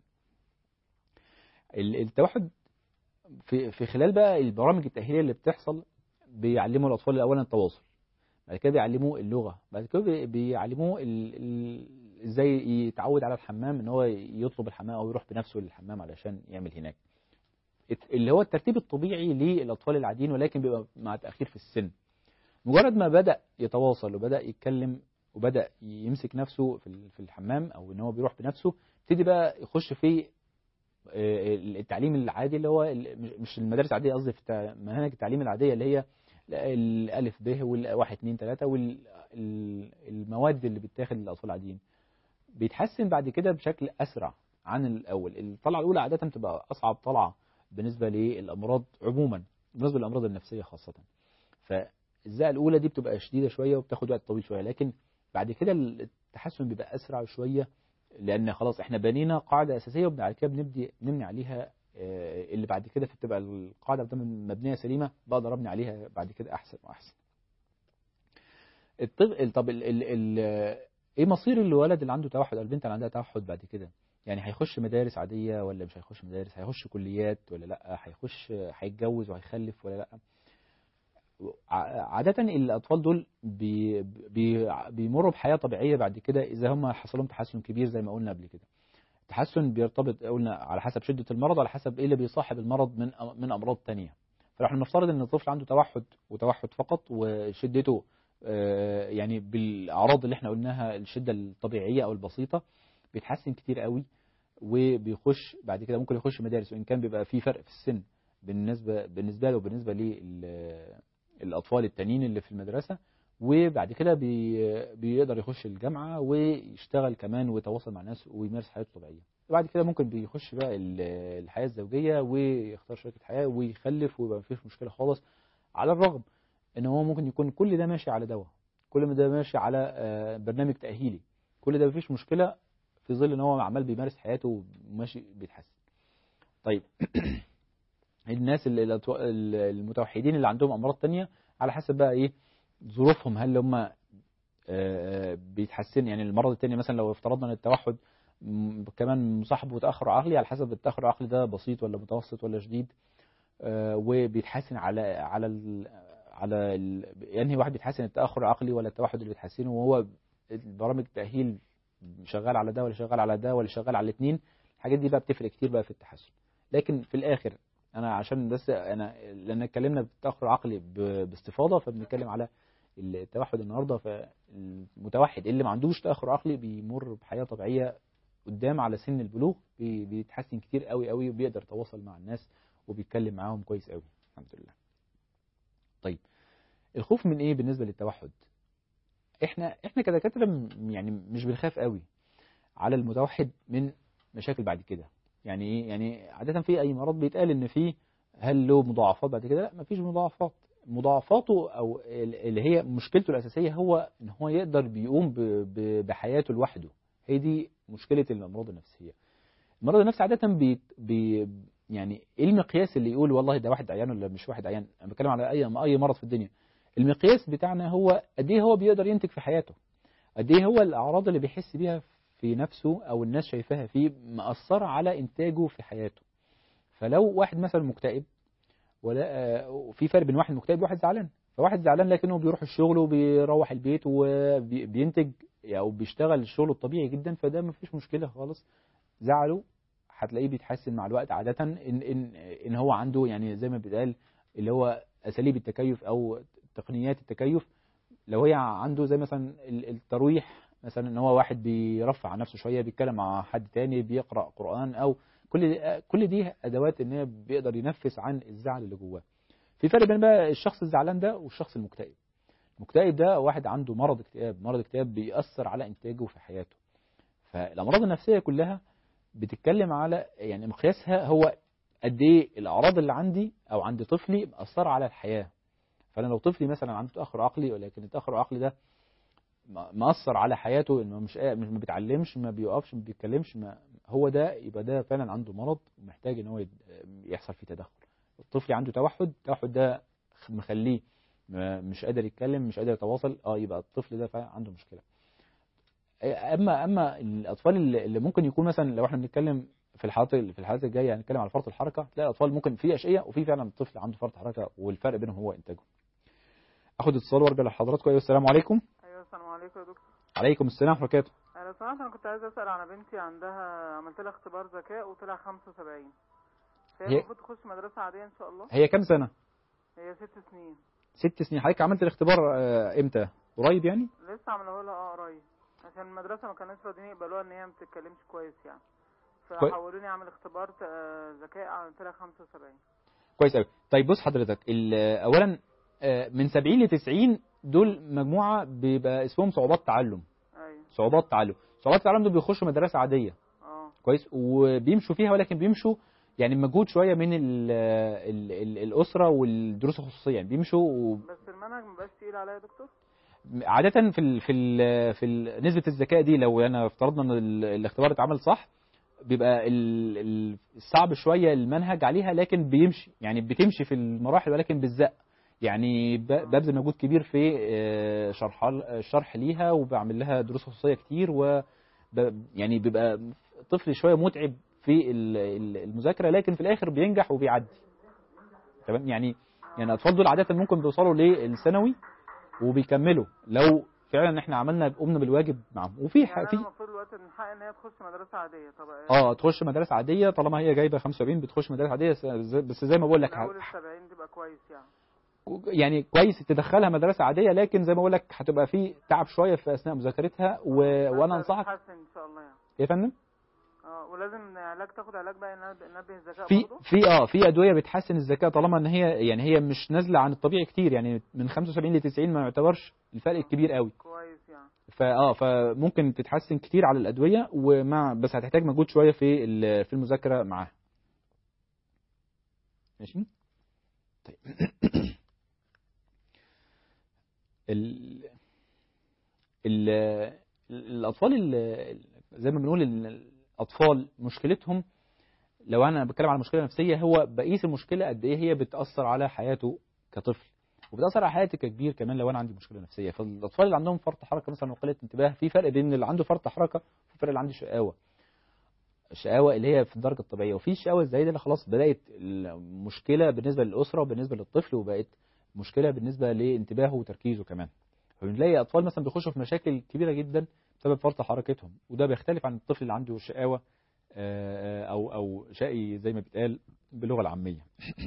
التوحد في في خلال بقى البرامج التاهيليه اللي بتحصل بيعلموا الاطفال اولا التواصل بعد كده بيعلموه اللغه بعد كده بيعلموه ازاي يتعود على الحمام ان هو يطلب الحمام او يروح بنفسه للحمام علشان يعمل هناك اللي هو الترتيب الطبيعي للاطفال العاديين ولكن بيبقى مع تاخير في السن مجرد ما بدا يتواصل وبدا يتكلم وبدا يمسك نفسه في الحمام او ان هو بيروح بنفسه ابتدي بقى يخش في التعليم العادي اللي هو مش المدارس العاديه قصدي في مناهج التعليم العاديه اللي هي الالف ب والواحد اتنين تلاته والمواد اللي بتاخد للاطفال العاديين بيتحسن بعد كده بشكل اسرع عن الاول الطلعه الاولى عاده بتبقى اصعب طلعه بالنسبه للامراض عموما بالنسبه للامراض النفسيه خاصه فالزقه الاولى دي بتبقى شديده شويه وبتاخد وقت طويل شويه لكن بعد كده التحسن بيبقى اسرع شويه لان خلاص احنا بنينا قاعده اساسيه وبعد كده بنبدي نبني عليها اللي بعد كده بتبقى القاعده مبنيه سليمه بقدر ابني عليها بعد كده احسن واحسن الطب طب ال... ال... ال... ايه مصير الولد اللي عنده توحد او البنت اللي عندها توحد بعد كده يعني هيخش مدارس عاديه ولا مش هيخش مدارس هيخش كليات ولا لا هيخش هيتجوز وهيخلف ولا لا عادة الأطفال دول بي بي بيمروا بحياة طبيعية بعد كده إذا هم حصل لهم تحسن كبير زي ما قلنا قبل كده. التحسن بيرتبط قلنا على حسب شدة المرض على حسب إيه اللي بيصاحب المرض من من أمراض تانية. فاحنا نفترض إن الطفل عنده توحد وتوحد فقط وشدته يعني بالأعراض اللي احنا قلناها الشدة الطبيعية أو البسيطة بيتحسن كتير قوي وبيخش بعد كده ممكن يخش مدارس وإن كان بيبقى في فرق في السن بالنسبة بالنسبة له وبالنسبة الأطفال التانيين اللي في المدرسة وبعد كده بي بيقدر يخش الجامعة ويشتغل كمان ويتواصل مع الناس ويمارس حياته الطبيعية وبعد كده ممكن بيخش بقى الحياة الزوجية ويختار شريكة حياة ويخلف ويبقى مفيش مشكلة خالص على الرغم ان هو ممكن يكون كل ده ماشي على دواء كل ما ده ماشي على برنامج تأهيلي كل ده مفيش مشكلة في ظل ان هو عمال بيمارس حياته وماشي بيتحسن طيب الناس المتوحدين اللي عندهم امراض تانية على حسب بقى ايه ظروفهم هل هم بيتحسن يعني المرض التاني مثلا لو افترضنا ان التوحد كمان مصاحبه تاخر عقلي على حسب التاخر العقلي ده بسيط ولا متوسط ولا شديد وبيتحسن على على ال على ال يعني واحد بيتحسن التاخر العقلي ولا التوحد اللي بيتحسنه وهو برامج التاهيل شغال على ده ولا شغال على ده ولا شغال على الاثنين الحاجات دي بقى بتفرق كتير بقى في التحسن لكن في الاخر انا عشان بس انا لان اتكلمنا بالتاخر العقلي باستفاضه فبنتكلم على التوحد النهارده فالمتوحد اللي ما عندوش تاخر عقلي بيمر بحياه طبيعيه قدام على سن البلوغ بيتحسن كتير قوي قوي وبيقدر يتواصل مع الناس وبيتكلم معاهم كويس قوي الحمد لله طيب الخوف من ايه بالنسبه للتوحد احنا احنا كدكاتره يعني مش بنخاف قوي على المتوحد من مشاكل بعد كده يعني ايه يعني عاده في اي مرض بيتقال ان فيه هل له مضاعفات بعد كده لا مفيش مضاعفات مضاعفاته او اللي هي مشكلته الاساسيه هو ان هو يقدر بيقوم بحياته لوحده هي دي مشكله الامراض النفسيه المرض النفسي عاده بي بي يعني ايه المقياس اللي يقول والله ده واحد عيان ولا مش واحد عيان انا بتكلم على اي اي مرض في الدنيا المقياس بتاعنا هو قد ايه هو بيقدر ينتج في حياته قد ايه هو الاعراض اللي بيحس بيها في نفسه او الناس شايفاها فيه مأثرة على انتاجه في حياته فلو واحد مثلا مكتئب ولا في فرق بين واحد مكتئب وواحد زعلان فواحد زعلان لكنه بيروح الشغل وبيروح البيت وبينتج او بيشتغل الشغل الطبيعي جدا فده ما فيش مشكلة خالص زعله هتلاقيه بيتحسن مع الوقت عادة إن, إن, إن هو عنده يعني زي ما بيتقال اللي هو أساليب التكيف أو تقنيات التكيف لو هي عنده زي مثلا الترويح مثلا ان هو واحد بيرفع عن نفسه شويه بيتكلم مع حد تاني بيقرا قران او كل كل دي ادوات ان هي بيقدر ينفس عن الزعل اللي جواه في فرق بين بقى الشخص الزعلان ده والشخص المكتئب المكتئب ده واحد عنده مرض اكتئاب مرض اكتئاب بيأثر على انتاجه في حياته فالامراض النفسيه كلها بتتكلم على يعني مقياسها هو قد ايه الاعراض اللي عندي او عند طفلي مأثره على الحياه فانا لو طفلي مثلا عنده تاخر عقلي ولكن التاخر العقلي ده م- مأثر على حياته انه مش قا- مش ما بيتعلمش ما بيقفش ما بيتكلمش ما هو ده يبقى ده فعلا عنده مرض ومحتاج ان هو يد- يحصل فيه تدخل الطفل عنده توحد التوحد ده خ- مخليه ما- مش قادر يتكلم مش قادر يتواصل اه يبقى الطفل ده فعلا عنده مشكله اما اما الاطفال اللي اللي ممكن يكون مثلا لو احنا بنتكلم في الحالات في الحالات الجايه هنتكلم على فرط الحركه تلاقي الاطفال ممكن في اشقيه وفي فعلا الطفل عنده فرط حركه والفرق بينهم هو انتاجه اخد اتصال وارجع لحضراتكم ايوه السلام عليكم ايوه السلام عليكم يا دكتور عليكم السلام ورحمه الله وبركاته انا سمعت انا كنت عايز اسال على بنتي عندها عملت لها اختبار ذكاء وطلع 75 فهي هي- المفروض تخش مدرسه عاديه ان شاء الله هي كام سنه هي ست سنين ست سنين حضرتك عملت الاختبار آه، امتى قريب يعني لسه عاملاه لها اه قريب عشان المدرسه ما كانوش راضيين يقبلوها ان هي ما بتتكلمش كويس يعني كوي- فحولوني اعمل اختبار آه، ذكاء عملت لها 75 كويس قوي طيب بص حضرتك ال- اولا آه، من 70 ل 90 دول مجموعه بيبقى اسمهم صعوبات تعلم ايوه صعوبات تعلم صعوبات التعلم دول بيخشوا مدرسه عاديه اه كويس وبيمشوا فيها ولكن بيمشوا يعني مجهود شويه من ال ال ال الاسره والدروس الخصوصيه يعني بيمشوا بس المنهج مبقاش تقيل عليا يا دكتور عاده في ال في ال في ال نسبه الذكاء دي لو انا افترضنا ان ال- الاختبار اتعمل صح بيبقى ال- ال- الصعب شويه المنهج عليها لكن بيمشي يعني بتمشي في المراحل ولكن بالزق يعني ب- ببذل مجهود كبير في آه، شرح الشرح ليها وبعمل لها دروس خصوصيه كتير و ب- يعني بيبقى طفل شويه متعب في ال- ال- المذاكره لكن في الاخر بينجح وبيعدي تمام يعني يعني الاطفال دول عاده ممكن بيوصلوا للثانوي وبيكملوا لو فعلا احنا عملنا قمنا بالواجب معاهم وفي ح- يعني في انا المفروض دلوقتي من حقي ان هي تخش مدرسه عاديه طب اه تخش مدرسه عاديه طالما هي جايبه 75 بتخش مدرسه عاديه س- زي- بس زي ما بقول لك من اول ال ه- 70 تبقى كويس يعني يعني كويس تدخلها مدرسه عاديه لكن زي ما بقول لك هتبقى في تعب شويه في اثناء مذاكرتها و... بس وانا انصحك هتتحسن ان شاء الله يعني يا فندم اه ولازم علاج تاخد علاج بقى ينب- ينبه الذكاء في برضه في اه في ادويه بتحسن الذكاء طالما ان هي يعني هي مش نازله عن الطبيعي كتير يعني من 75 ل 90 ما يعتبرش الفرق الكبير قوي كويس يعني فاه فممكن تتحسن كتير على الادويه ومع بس هتحتاج مجهود شويه في ال- في المذاكره معاها ماشي طيب ال ال الاطفال ال- زي ما بنقول ال- الاطفال مشكلتهم لو انا بتكلم على مشكله نفسيه هو بقيس المشكله قد ايه هي بتاثر على حياته كطفل وبتاثر على حياتي ككبير كمان لو انا عندي مشكله نفسيه فالاطفال اللي عندهم فرط حركه مثلا وقله انتباه في فرق بين اللي عنده فرط حركه وفي فرق اللي عنده شقاوه الشقاوه اللي هي في الدرجه الطبيعيه وفي الشقاوه الزايده اللي خلاص بدات المشكله بالنسبه للاسره وبالنسبه للطفل وبقت مشكله بالنسبه لانتباهه وتركيزه كمان فبنلاقي اطفال مثلا بيخشوا في مشاكل كبيره جدا بسبب فرط حركتهم وده بيختلف عن الطفل اللي عنده شقاوه آه، او او شقي زي ما بيتقال باللغه العاميه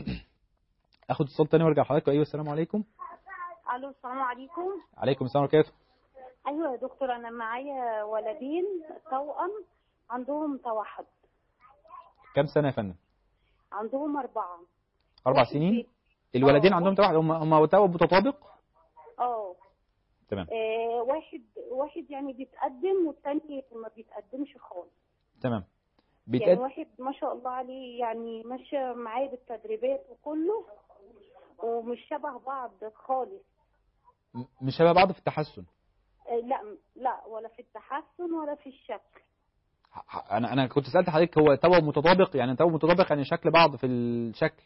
اخد اتصال تاني وارجع لحضرتك ايوه السلام عليكم الو السلام عليكم عليكم السلام ورحمه الله ايوه يا دكتور انا معايا ولدين توأم عندهم توحد كام سنه يا فندم عندهم اربعه اربع واحد سنين بي- الولدين آه. عندهم توحد هم هم توأم متطابق اه تمام آه، واحد واحد يعني بيتقدم والتاني ما بيتقدمش خالص تمام يعني بيتقد... واحد ما شاء الله عليه يعني ماشي معايا بالتدريبات وكله ومش شبه بعض خالص م- مش شبه بعض في التحسن آه، لا لا ولا في التحسن ولا في الشكل ح- ح- انا انا كنت سالت حضرتك هو توأم متطابق يعني توأم متطابق يعني شكل بعض في الشكل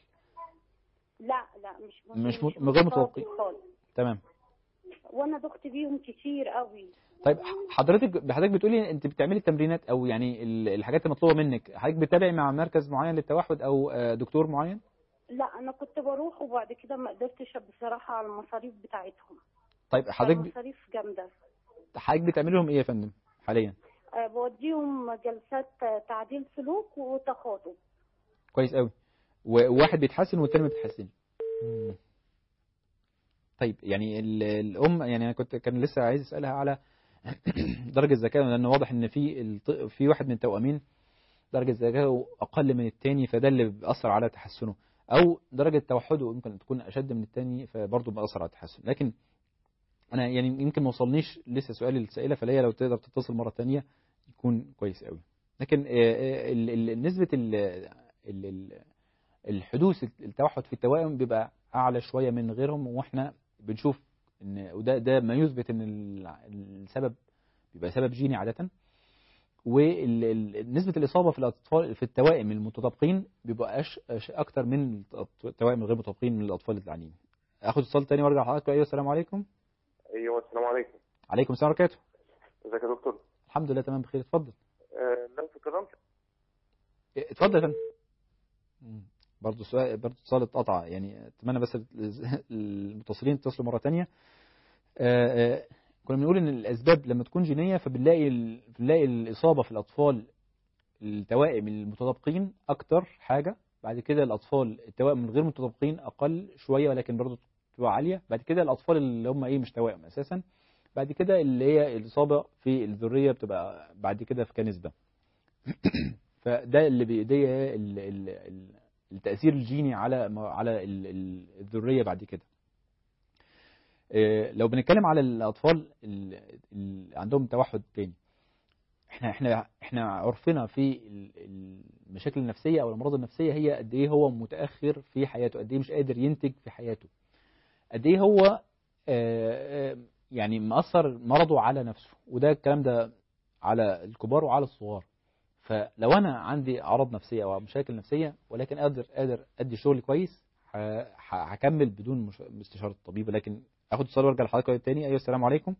لا لا مش مش مت- غير متطابقين. خالص تمام وانا دخت بيهم كتير قوي طيب ح- حضرتك حضرتك بتقولي انت بتعملي التمرينات او يعني ال- الحاجات المطلوبه منك حضرتك بتتابعي مع مركز معين للتوحد او آه، دكتور معين لا انا كنت بروح وبعد كده ما قدرتش بصراحه على المصاريف بتاعتهم طيب حضرتك ب- المصاريف جامده حضرتك بتعملي لهم ايه يا فندم حاليا أه بوديهم جلسات آه، تعديل سلوك وتخاطب كويس قوي و- وواحد بيتحسن والتاني ما بيتحسنش مم. طيب يعني ال- الام يعني انا كنت كان لسه عايز اسالها على درجه الذكاء لان واضح ان في الط- في واحد من التوأمين درجه ذكائه اقل من التاني فده اللي بيأثر على تحسنه او درجه توحده يمكن تكون اشد من التاني فبرضه بيأثر على التحسن لكن انا يعني يمكن ما وصلنيش لسه سؤال السائله فليا لو تقدر تتصل مره تانية يكون كويس قوي لكن آه، آه، ال- ال- نسبه ال ال- ال- الحدوث التوحد في التوائم بيبقى اعلى شويه من غيرهم واحنا بنشوف ان وده ده ما يثبت ان ال- السبب بيبقى سبب جيني عاده ونسبة الإصابة في الأطفال في التوائم المتطابقين بيبقى أش أش أكتر من التوائم الغير متطابقين من الأطفال العانيين. آخد اتصال تاني وأرجع لحضرتك أيوه السلام عليكم. ايوه السلام عليكم عليكم السلام ورحمة الله وبركاته. ازيك يا دكتور الحمد لله تمام بخير اتفضل. آه لو تكرمت إيه، اتفضل يا فندم. مم. برضه سؤال برضه اتصال اتقطع يعني اتمنى بس ال- المتصلين يتصلوا مره تانية آه، آه، كنا بنقول ان الاسباب لما تكون جينيه فبنلاقي ال- بنلاقي الاصابه في الاطفال التوائم المتطابقين اكتر حاجه بعد كده الاطفال التوائم الغير متطابقين اقل شويه ولكن برضه بتبقى عاليه بعد كده الاطفال اللي هم ايه مش توائم اساسا بعد كده اللي هي الاصابه في الذريه بتبقى بعد كده في كنسبه فده اللي بيدي ال- ال- ال- التأثير الجيني على على ال- ال- الذرية بعد كده. آه، لو بنتكلم على الأطفال اللي عندهم توحد تاني احنا احنا احنا عرفنا في ال- المشاكل النفسية أو الأمراض النفسية هي قد إيه هو متأخر في حياته، قد إيه مش قادر ينتج في حياته. قد إيه هو آه، آه، يعني مأثر مرضه على نفسه وده الكلام ده على الكبار وعلى الصغار. فلو انا عندي اعراض نفسيه او مشاكل نفسيه ولكن قادر قادر ادي شغل كويس ه- ه- هكمل بدون مش- استشاره الطبيب لكن اخد اتصال وارجع لحضرتك تاني ايوه السلام عليكم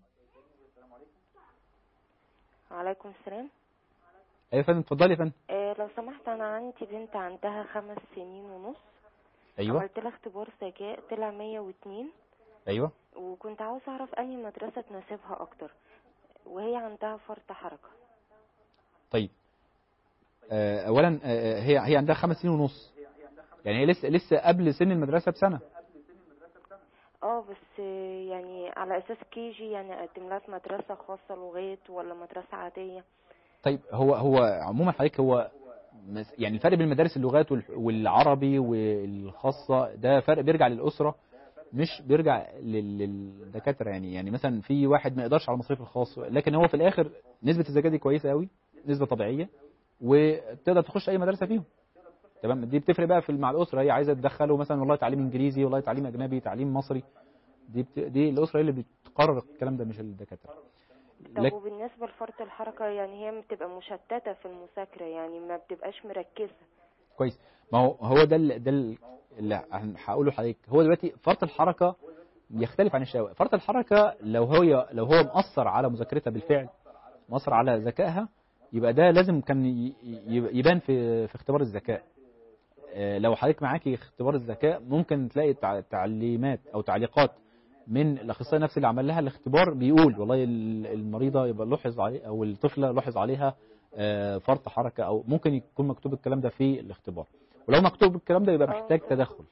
وعليكم السلام ايوه يا فندم اتفضلي يا فندم آه لو سمحت انا عندي بنت عندها خمس سنين ونص ايوه عملت لها اختبار ذكاء طلع 102 ايوه وكنت عاوز اعرف انهي مدرسة تناسبها اكتر وهي عندها فرط حركة طيب آه، اولا آه، هي هي عندها خمس سنين ونص يعني هي لسه لسه قبل سن المدرسه بسنه اه بس آه، يعني على اساس كيجي يعني اقدم لها في مدرسة خاصة لغات ولا مدرسة عادية طيب هو هو عموما حضرتك هو مس- يعني الفرق بين مدارس اللغات وال- والعربي والخاصة ده فرق بيرجع للأسرة مش بيرجع لل- للدكاترة يعني يعني مثلا في واحد ما يقدرش على المصاريف الخاص لكن هو في الآخر نسبة الذكاء دي كويسة قوي نسبة طبيعية وتقدر تخش أي مدرسة فيهم تمام دي بتفرق بقى في مع الأسرة هي عايزة تدخله مثلا والله تعليم إنجليزي والله تعليم أجنبي تعليم مصري دي بت... دي الأسرة هي اللي بتقرر الكلام ده مش الدكاترة طب لك- وبالنسبة لفرط الحركة يعني هي بتبقى مشتتة في المذاكرة يعني ما بتبقاش مركزة كويس ما هو هو ده ال- ده ال- اللي هن- هقوله لحضرتك هو دلوقتي فرط الحركه يختلف عن الشقاوة فرط الحركه لو هو لو هو مأثر على مذاكرتها بالفعل مأثر على ذكائها يبقى ده لازم كان ي- ي- يبان في في اختبار الذكاء آه، لو حضرتك معاكي اختبار الذكاء ممكن تلاقي تع- تعليمات او تعليقات من الاخصائي النفسي اللي عمل لها الاختبار بيقول والله ال- المريضه يبقى لاحظ عليه او الطفله لاحظ عليها آه، فرط حركه او ممكن يكون مكتوب الكلام ده في الاختبار ولو مكتوب الكلام ده يبقى آه. محتاج تدخل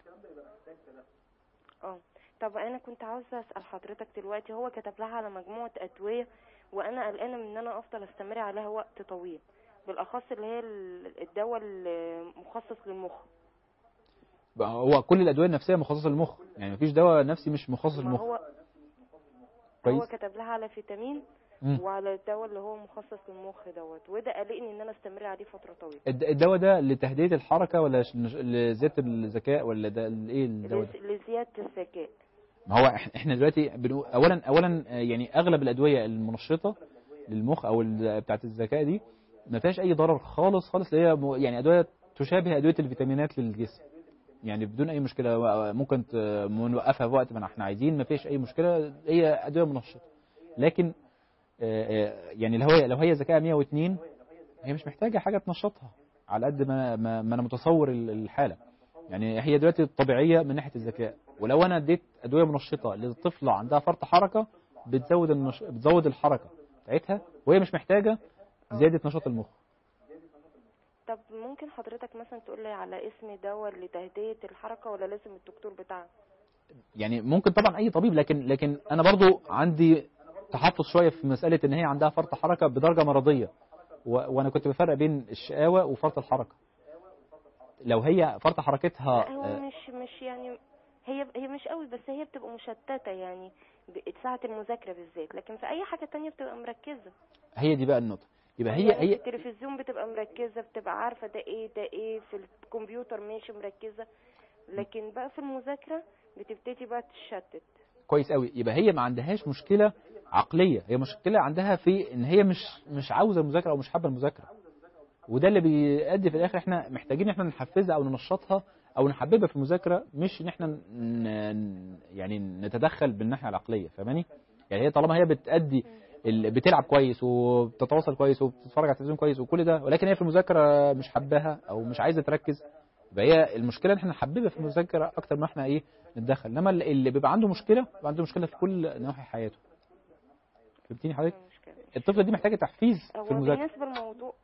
اه طب انا كنت عاوزه اسال حضرتك دلوقتي هو كتب لها على مجموعه ادويه وانا قلقانه من ان انا افضل استمر عليها وقت طويل بالاخص اللي هي ال- الدواء المخصص للمخ بقى هو كل الادويه النفسيه مخصصه للمخ يعني مفيش دواء نفسي مش مخصص ما للمخ هو هو كويس كتب لها على فيتامين مم. وعلى الدواء اللي هو مخصص للمخ دوت وده قلقني ان انا استمر عليه فتره طويله الد- الدواء ده لتهدئه الحركه ولا ش- لزياده الذكاء ولا ده ايه الدواء ده لز- لزياده الذكاء ما هو إح- احنا دلوقتي بنقول اولا اولا آه، يعني اغلب الادويه المنشطه للمخ او ال- بتاعه الذكاء دي ما فيهاش اي ضرر خالص خالص اللي هي م- يعني ادويه تشابه ادويه الفيتامينات للجسم يعني بدون اي مشكله ممكن ت- نوقفها في وقت ما احنا عايزين ما فيش اي مشكله هي ادويه منشطه لكن آه، آه، يعني لو هي لو هي ذكاء 102 هي مش محتاجه حاجه تنشطها على قد ما ما, ما انا متصور ال- الحاله يعني هي دلوقتي طبيعيه من ناحيه الذكاء ولو انا اديت ادويه منشطه لطفله عندها فرط حركه بتزود النش... بتزود الحركه بتاعتها وهي مش محتاجه زياده نشاط المخ طب ممكن حضرتك مثلا تقول لي على اسم دواء لتهدئه الحركه ولا لازم الدكتور بتاعها يعني ممكن طبعا اي طبيب لكن لكن انا برضو عندي تحفظ شويه في مساله ان هي عندها فرط حركه بدرجه مرضيه و... وانا كنت بفرق بين الشقاوه وفرط الحركه لو هي فرط حركتها لا هو آه، مش مش يعني هي هي مش قوي بس هي بتبقى مشتتة يعني ب- ساعة المذاكرة بالذات لكن في أي حاجة تانية بتبقى مركزة هي دي بقى النقطة يبقى هي يعني هي في التلفزيون بتبقى مركزة بتبقى عارفة ده ايه ده ايه في الكمبيوتر ماشي مركزة لكن بقى في المذاكرة بتبتدي بقى تشتت كويس قوي يبقى هي ما عندهاش مشكله عقليه هي مشكله عندها في ان هي مش مش عاوزه المذاكره او مش حابه المذاكره وده اللي بيؤدي في الاخر احنا محتاجين احنا نحفزها او ننشطها او نحببها في المذاكره مش ان احنا ن... يعني نتدخل بالناحيه العقليه فاهماني يعني هي طالما هي بتأدي ال- بتلعب كويس وبتتواصل كويس وبتتفرج على التلفزيون كويس وكل ده ولكن هي في المذاكره مش حباها او مش عايزه تركز يبقى هي المشكله ان احنا نحببها في المذاكره اكتر ما احنا ايه نتدخل انما اللي اللي بيبقى عنده مشكله بيبقى عنده مشكله في كل نواحي حياته فهمتيني حضرتك مشكلة الطفله دي محتاجه تحفيز هو في المذاكره بالنسبة لموضوع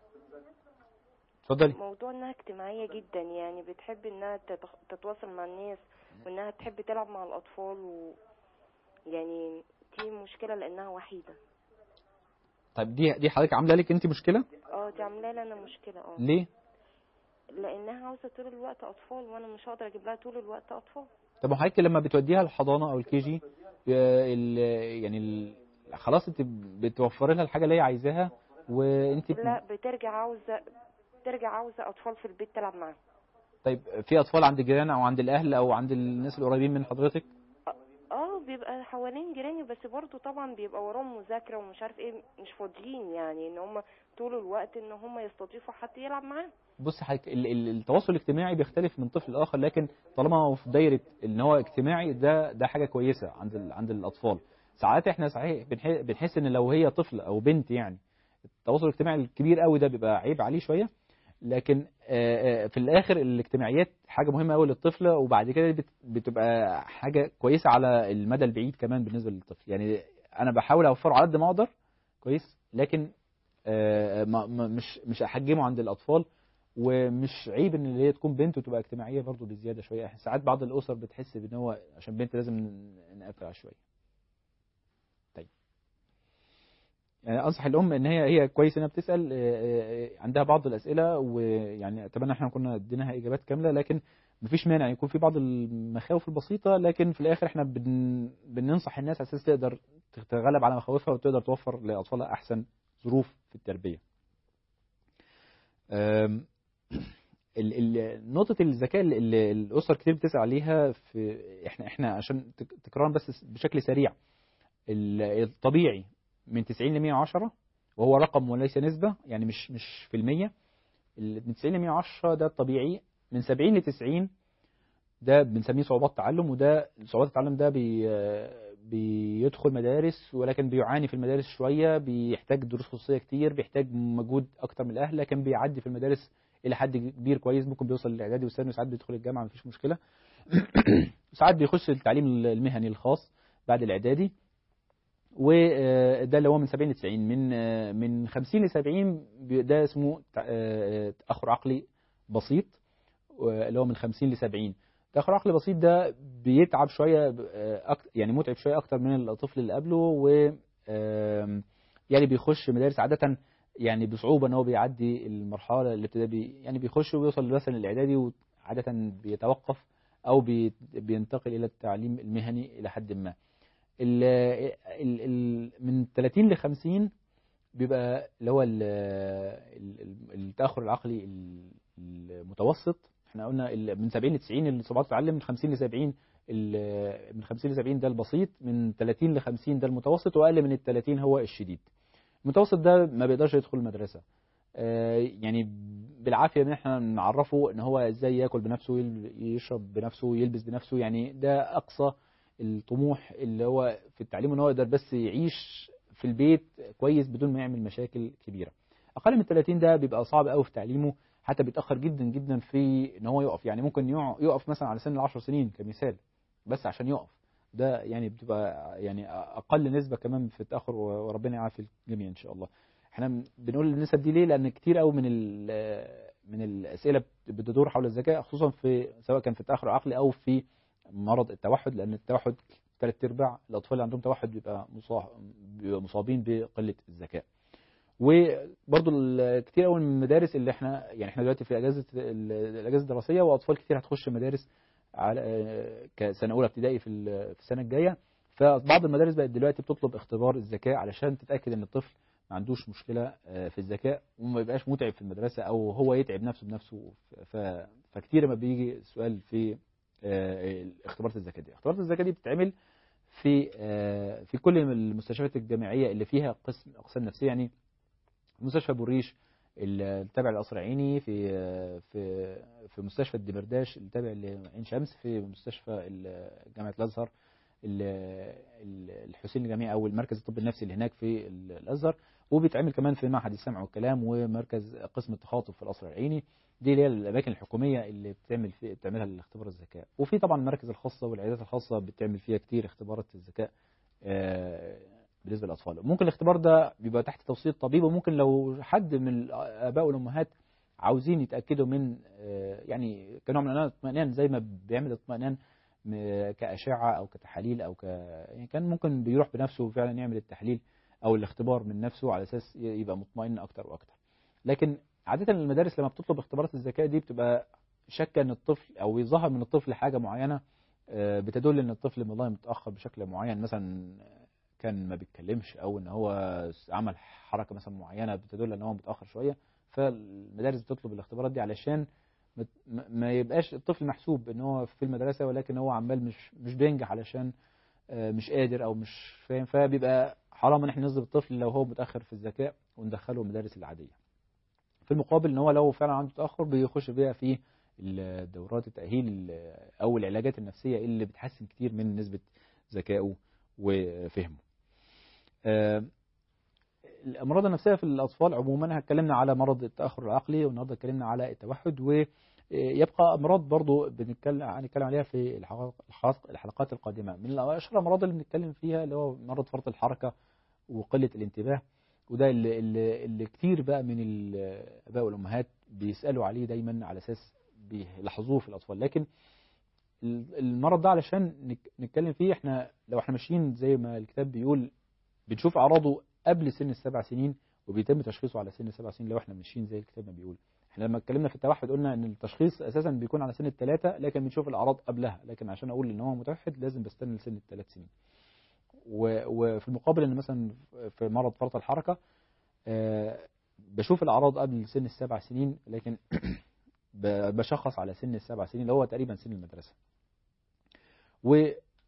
اتفضلي موضوع انها اجتماعية جدا يعني بتحب انها تتخ- تتواصل مع الناس وانها تحب تلعب مع الاطفال و يعني دي مشكلة لانها وحيدة طيب دي دي حضرتك عامله لك انت مشكله اه دي عامله لي انا مشكلة اه ليه لانها عاوزة طول الوقت اطفال وانا مش هقدر اجيب لها طول الوقت اطفال طب ما حضرتك لما بتوديها الحضانه او الكي جي يعني ال- خلاص انت بتوفري لها الحاجه اللي هي عايزاها وانت لا بترجع عاوزة بترجع عاوزة اطفال في البيت تلعب معاهم طيب في اطفال عند الجيران او عند الاهل او عند الناس القريبين من حضرتك اه بيبقى حوالين جيراني بس برضو طبعا بيبقى وراهم مذاكرة ومش عارف ايه مش فاضيين يعني ان هم طول الوقت ان هم يستضيفوا حد يلعب معاهم بص حضرتك ال- ال- التواصل الاجتماعي بيختلف من طفل لاخر لكن طالما هو في دايره ان هو اجتماعي ده ده حاجه كويسه عند ال- عند الاطفال ساعات احنا صحيح بنح- بنحس ان لو هي طفل او بنت يعني التواصل الاجتماعي الكبير قوي ده بيبقى عيب عليه شويه لكن آه، آه، في الاخر الاجتماعيات حاجه مهمه قوي للطفل وبعد كده بت- بتبقى حاجه كويسه على المدى البعيد كمان بالنسبه للطفل يعني انا بحاول اوفره على قد ما اقدر كويس لكن آه، ما ما- مش مش احجمه عند الاطفال ومش عيب ان هي تكون بنت وتبقى اجتماعيه برضو بزياده شويه ساعات بعض الاسر بتحس بان هو عشان بنت لازم نقفل شويه طيب يعني انصح الام ان هي هي كويس انها بتسال آه، آه، عندها بعض الاسئله ويعني اتمنى احنا كنا اديناها اجابات كامله لكن مفيش مانع يكون في بعض المخاوف البسيطه لكن في الاخر احنا بن بننصح الناس على اساس تقدر تتغلب على مخاوفها وتقدر توفر لاطفالها احسن ظروف في التربيه. أم، ال- ال- نقطة الذكاء اللي- اللي الأسر كتير بتسأل عليها في احنا احنا عشان تك- تكرار بس بشكل سريع ال- الطبيعي من 90 ل 110 وهو رقم وليس نسبة يعني مش مش في المية ال- من 90 ل 110 ده الطبيعي من 70 ل 90 ده بنسميه صعوبات تعلم وده صعوبات التعلم ده بي بيدخل مدارس ولكن بيعاني في المدارس شوية بيحتاج دروس خصوصية كتير بيحتاج مجهود أكتر من الأهل لكن بيعدي في المدارس إلى حد كبير كويس ممكن بيوصل للإعدادي والثانوي وساعات بيدخل الجامعة مفيش مشكلة ساعات بيخش التعليم المهني الخاص بعد الإعدادي وده اللي هو من 70 ل 90 من آه، من 50 ل 70 بي- ده اسمه تع- آه، تأخر عقلي بسيط اللي هو من 50 ل 70 تأخر عقلي بسيط ده بيتعب شوية آه، أك- يعني متعب شوية أكتر من الطفل اللي قبله و آم، يعني بيخش مدارس عادة يعني بصعوبة إن هو بيعدي المرحلة الابتدائية يعني بيخش ويوصل مثلا الإعدادي وعادة بيتوقف أو بي- بينتقل إلى التعليم المهني إلى حد ما. ال ال ال من 30 ل 50 بيبقى اللي هو ال- ال- التأخر العقلي ال- المتوسط احنا قلنا ال- من 70 ل 90 الصعوبات تتعلم من 50 ل 70 ال- من 50 ل 70 ده البسيط من 30 ل 50 ده المتوسط واقل من ال 30 هو الشديد المتوسط ده ما بيقدرش يدخل المدرسة آه، يعني بالعافية ان احنا نعرفه ان هو ازاي ياكل بنفسه يل- يشرب بنفسه يلبس بنفسه يعني ده اقصى الطموح اللي هو في التعليم ان هو يقدر بس يعيش في البيت كويس بدون ما يعمل مشاكل كبيره اقل من 30 ده بيبقى صعب قوي في تعليمه حتى بيتاخر جدا جدا في ان هو يقف يعني ممكن يقع- يقف مثلا على سن ال 10 سنين كمثال بس عشان يقف ده يعني بتبقى يعني اقل نسبه كمان في التاخر وربنا يعافي الجميع ان شاء الله احنا بنقول النسب دي ليه لان كتير قوي من ال- من الاسئله بتدور حول الذكاء خصوصا في سواء كان في التاخر العقلي او في مرض التوحد لان التوحد ثلاث ارباع الاطفال اللي عندهم توحد بيبقى مصاب بيبقى مصابين بقله الذكاء وبرضه ال- كتير قوي من المدارس اللي احنا يعني احنا دلوقتي في اجازه ال- الاجازه الدراسيه واطفال كتير هتخش مدارس على آه، كسنه اولى ابتدائي في ال- في السنه الجايه فبعض المدارس بقت دلوقتي بتطلب اختبار الذكاء علشان تتاكد ان الطفل ما عندوش مشكله آه، في الذكاء وما يبقاش متعب في المدرسه او هو يتعب نفسه بنفسه ف- ف- فكتير ما بيجي سؤال في آه، اختبارات الذكاء دي اختبارات الذكاء دي بتتعمل في آه، في كل المستشفيات الجامعيه اللي فيها قسم اقسام نفسيه يعني مستشفى بوريش التابع للقصر العيني في في في مستشفى الدمرداش التابع لعين شمس في مستشفى ال- جامعه الازهر ال- ال- الحسين الجامعي او المركز الطبي النفسي اللي هناك في ال- الازهر وبيتعمل كمان في معهد السمع والكلام ومركز قسم التخاطب في القصر العيني دي اللي هي الاماكن الحكوميه اللي بتعمل في بتعملها الاختبار الذكاء وفي طبعا المراكز الخاصه والعيادات الخاصه بتعمل فيها كتير اختبارات الذكاء آه، بالنسبه للاطفال ممكن الاختبار ده بيبقى تحت توصيه الطبيب وممكن لو حد من الاباء والامهات عاوزين يتاكدوا من آه، يعني كنوع من انواع الاطمئنان زي ما بيعمل اطمئنان م- كاشعه او كتحاليل او ك يعني كان ممكن بيروح بنفسه فعلا يعمل التحليل او الاختبار من نفسه على اساس ي- يبقى مطمئن اكتر واكتر لكن عاده المدارس لما بتطلب اختبارات الذكاء دي بتبقى شاكه ان الطفل او يظهر من الطفل حاجه معينه آه، بتدل ان الطفل والله متاخر بشكل معين مثلا كان ما بيتكلمش او ان هو عمل حركه مثلا معينه بتدل ان هو متاخر شويه فالمدارس بتطلب الاختبارات دي علشان ما- ما ما يبقاش الطفل محسوب ان هو في المدرسه ولكن هو عمال مش مش بينجح علشان آه، مش قادر او مش فاهم فبيبقى حرام ان احنا نظلم الطفل لو هو متاخر في الذكاء وندخله المدارس العاديه في المقابل ان هو لو فعلا عنده تاخر بيخش بيها في الدورات التاهيل ال- او العلاجات النفسيه اللي بتحسن كتير من نسبه ذكائه وفهمه آه، الامراض النفسيه في الاطفال عموما اتكلمنا على مرض التاخر العقلي والنهارده اتكلمنا على التوحد ويبقى امراض برضو بنتكلم هنتكلم عليها في الحلقات- الحلقات الحلقات القادمه من اشهر الامراض اللي بنتكلم فيها اللي هو مرض فرط الحركه وقله الانتباه وده اللي, اللي, اللي كتير بقى من الاباء والامهات بيسالوا عليه دايما على اساس بيلاحظوه في الاطفال لكن ال- المرض ده علشان نك- نتكلم فيه احنا لو احنا ماشيين زي ما الكتاب بيقول بنشوف اعراضه قبل سن السبع سنين وبيتم تشخيصه على سن السبع سنين لو احنا ماشيين زي الكتاب ما بيقول احنا لما اتكلمنا في التوحد قلنا ان التشخيص اساسا بيكون على سن الثلاثه لكن بنشوف الاعراض قبلها لكن عشان اقول ان هو متوحد لازم بستنى لسن الثلاث سنين و- وفي المقابل ان مثلا في مرض فرط الحركه آه، بشوف الاعراض قبل سن السبع سنين لكن ب- بشخص على سن السبع سنين اللي هو تقريبا سن المدرسه و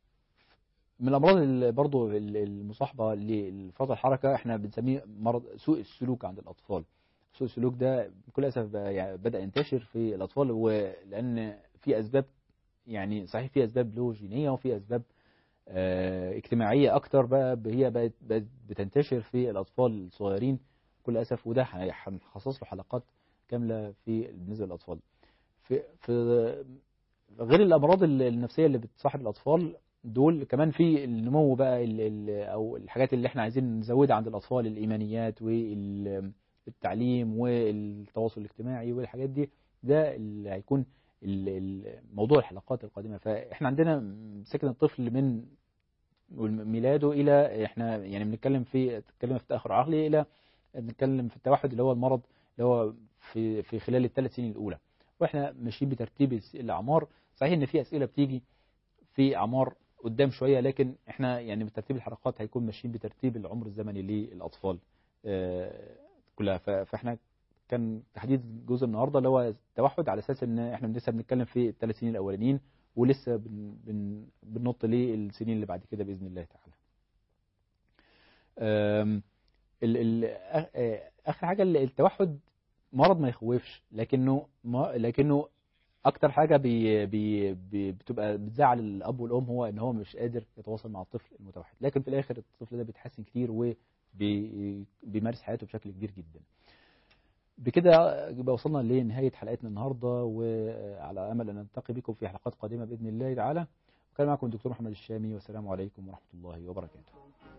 من الامراض اللي برضو ال- المصاحبه لفرط الحركه احنا بنسميه مرض سوء السلوك عند الاطفال سوء السلوك ده بكل اسف بقى يعني بدا ينتشر في الاطفال ولان في اسباب يعني صحيح في اسباب له جينيه وفي اسباب آه، اجتماعيه اكتر بقى هي بقت بقت بتنتشر في الاطفال الصغيرين بكل اسف وده هنخصص له حلقات كامله في بالنسبه للاطفال في في غير الامراض ال- النفسيه اللي بتصاحب الاطفال دول كمان في النمو بقى ال ال او الحاجات اللي احنا عايزين نزودها عند الاطفال الايمانيات والتعليم والتواصل الاجتماعي والحاجات دي ده اللي هيكون ال- ال- موضوع الحلقات القادمه فاحنا عندنا سكن الطفل من ميلاده الى احنا يعني بنتكلم في اتكلم في تاخر عقلي الى بنتكلم في التوحد اللي هو المرض اللي هو في في خلال الثلاث سنين الاولى واحنا ماشيين بترتيب الس- الاعمار صحيح ان في اسئله بتيجي في اعمار قدام شويه لكن احنا يعني بترتيب الحلقات هيكون ماشيين بترتيب العمر الزمني للاطفال آه، كلها ف- فاحنا كان تحديد جزء النهارده اللي هو التوحد على اساس ان احنا لسه بنتكلم في الثلاث سنين الاولانيين ولسه بن بن بننط للسنين اللي بعد كده باذن الله تعالى. آم، ال ال آ- آ- اخر حاجه ال- التوحد مرض ما يخوفش لكنه ما لكنه اكتر حاجه بي بي بي بتبقى بتزعل الاب والام هو ان هو مش قادر يتواصل مع الطفل المتوحد لكن في الاخر الطفل ده بيتحسن كتير وبيمارس حياته بشكل كبير جدا بكده يبقى وصلنا لنهايه حلقتنا النهارده وعلى امل ان نلتقي بكم في حلقات قادمه باذن الله تعالى وكان معكم الدكتور محمد الشامي والسلام عليكم ورحمه الله وبركاته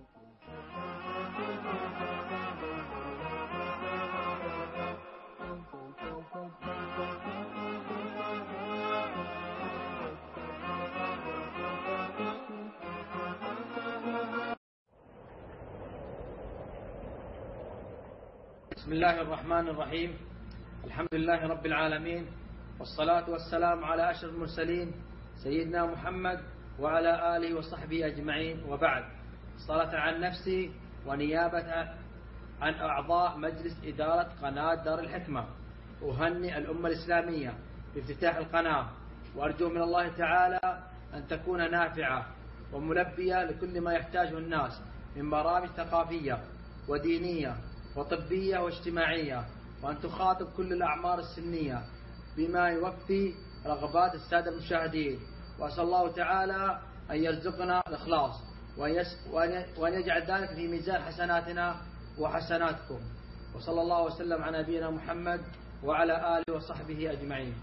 بسم الله الرحمن الرحيم الحمد لله رب العالمين والصلاة والسلام على أشرف المرسلين سيدنا محمد وعلى آله وصحبه أجمعين وبعد صلاة عن نفسي ونيابة عن أعضاء مجلس إدارة قناة دار الحكمة أهنئ الأمة الإسلامية بافتتاح القناة وأرجو من الله تعالى أن تكون نافعة وملبية لكل ما يحتاجه الناس من برامج ثقافية ودينية وطبية واجتماعية وأن تخاطب كل الأعمار السنية بما يوفي رغبات السادة المشاهدين وأسأل الله تعالى أن يرزقنا الإخلاص وأن يس- وأن وأن يجعل ذلك في ميزان حسناتنا وحسناتكم وصلى الله وسلم على نبينا محمد وعلى آله وصحبه أجمعين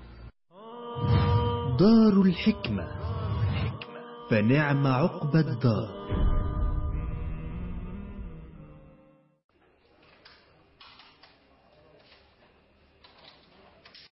دار الحكمة فنعم عقبى الدار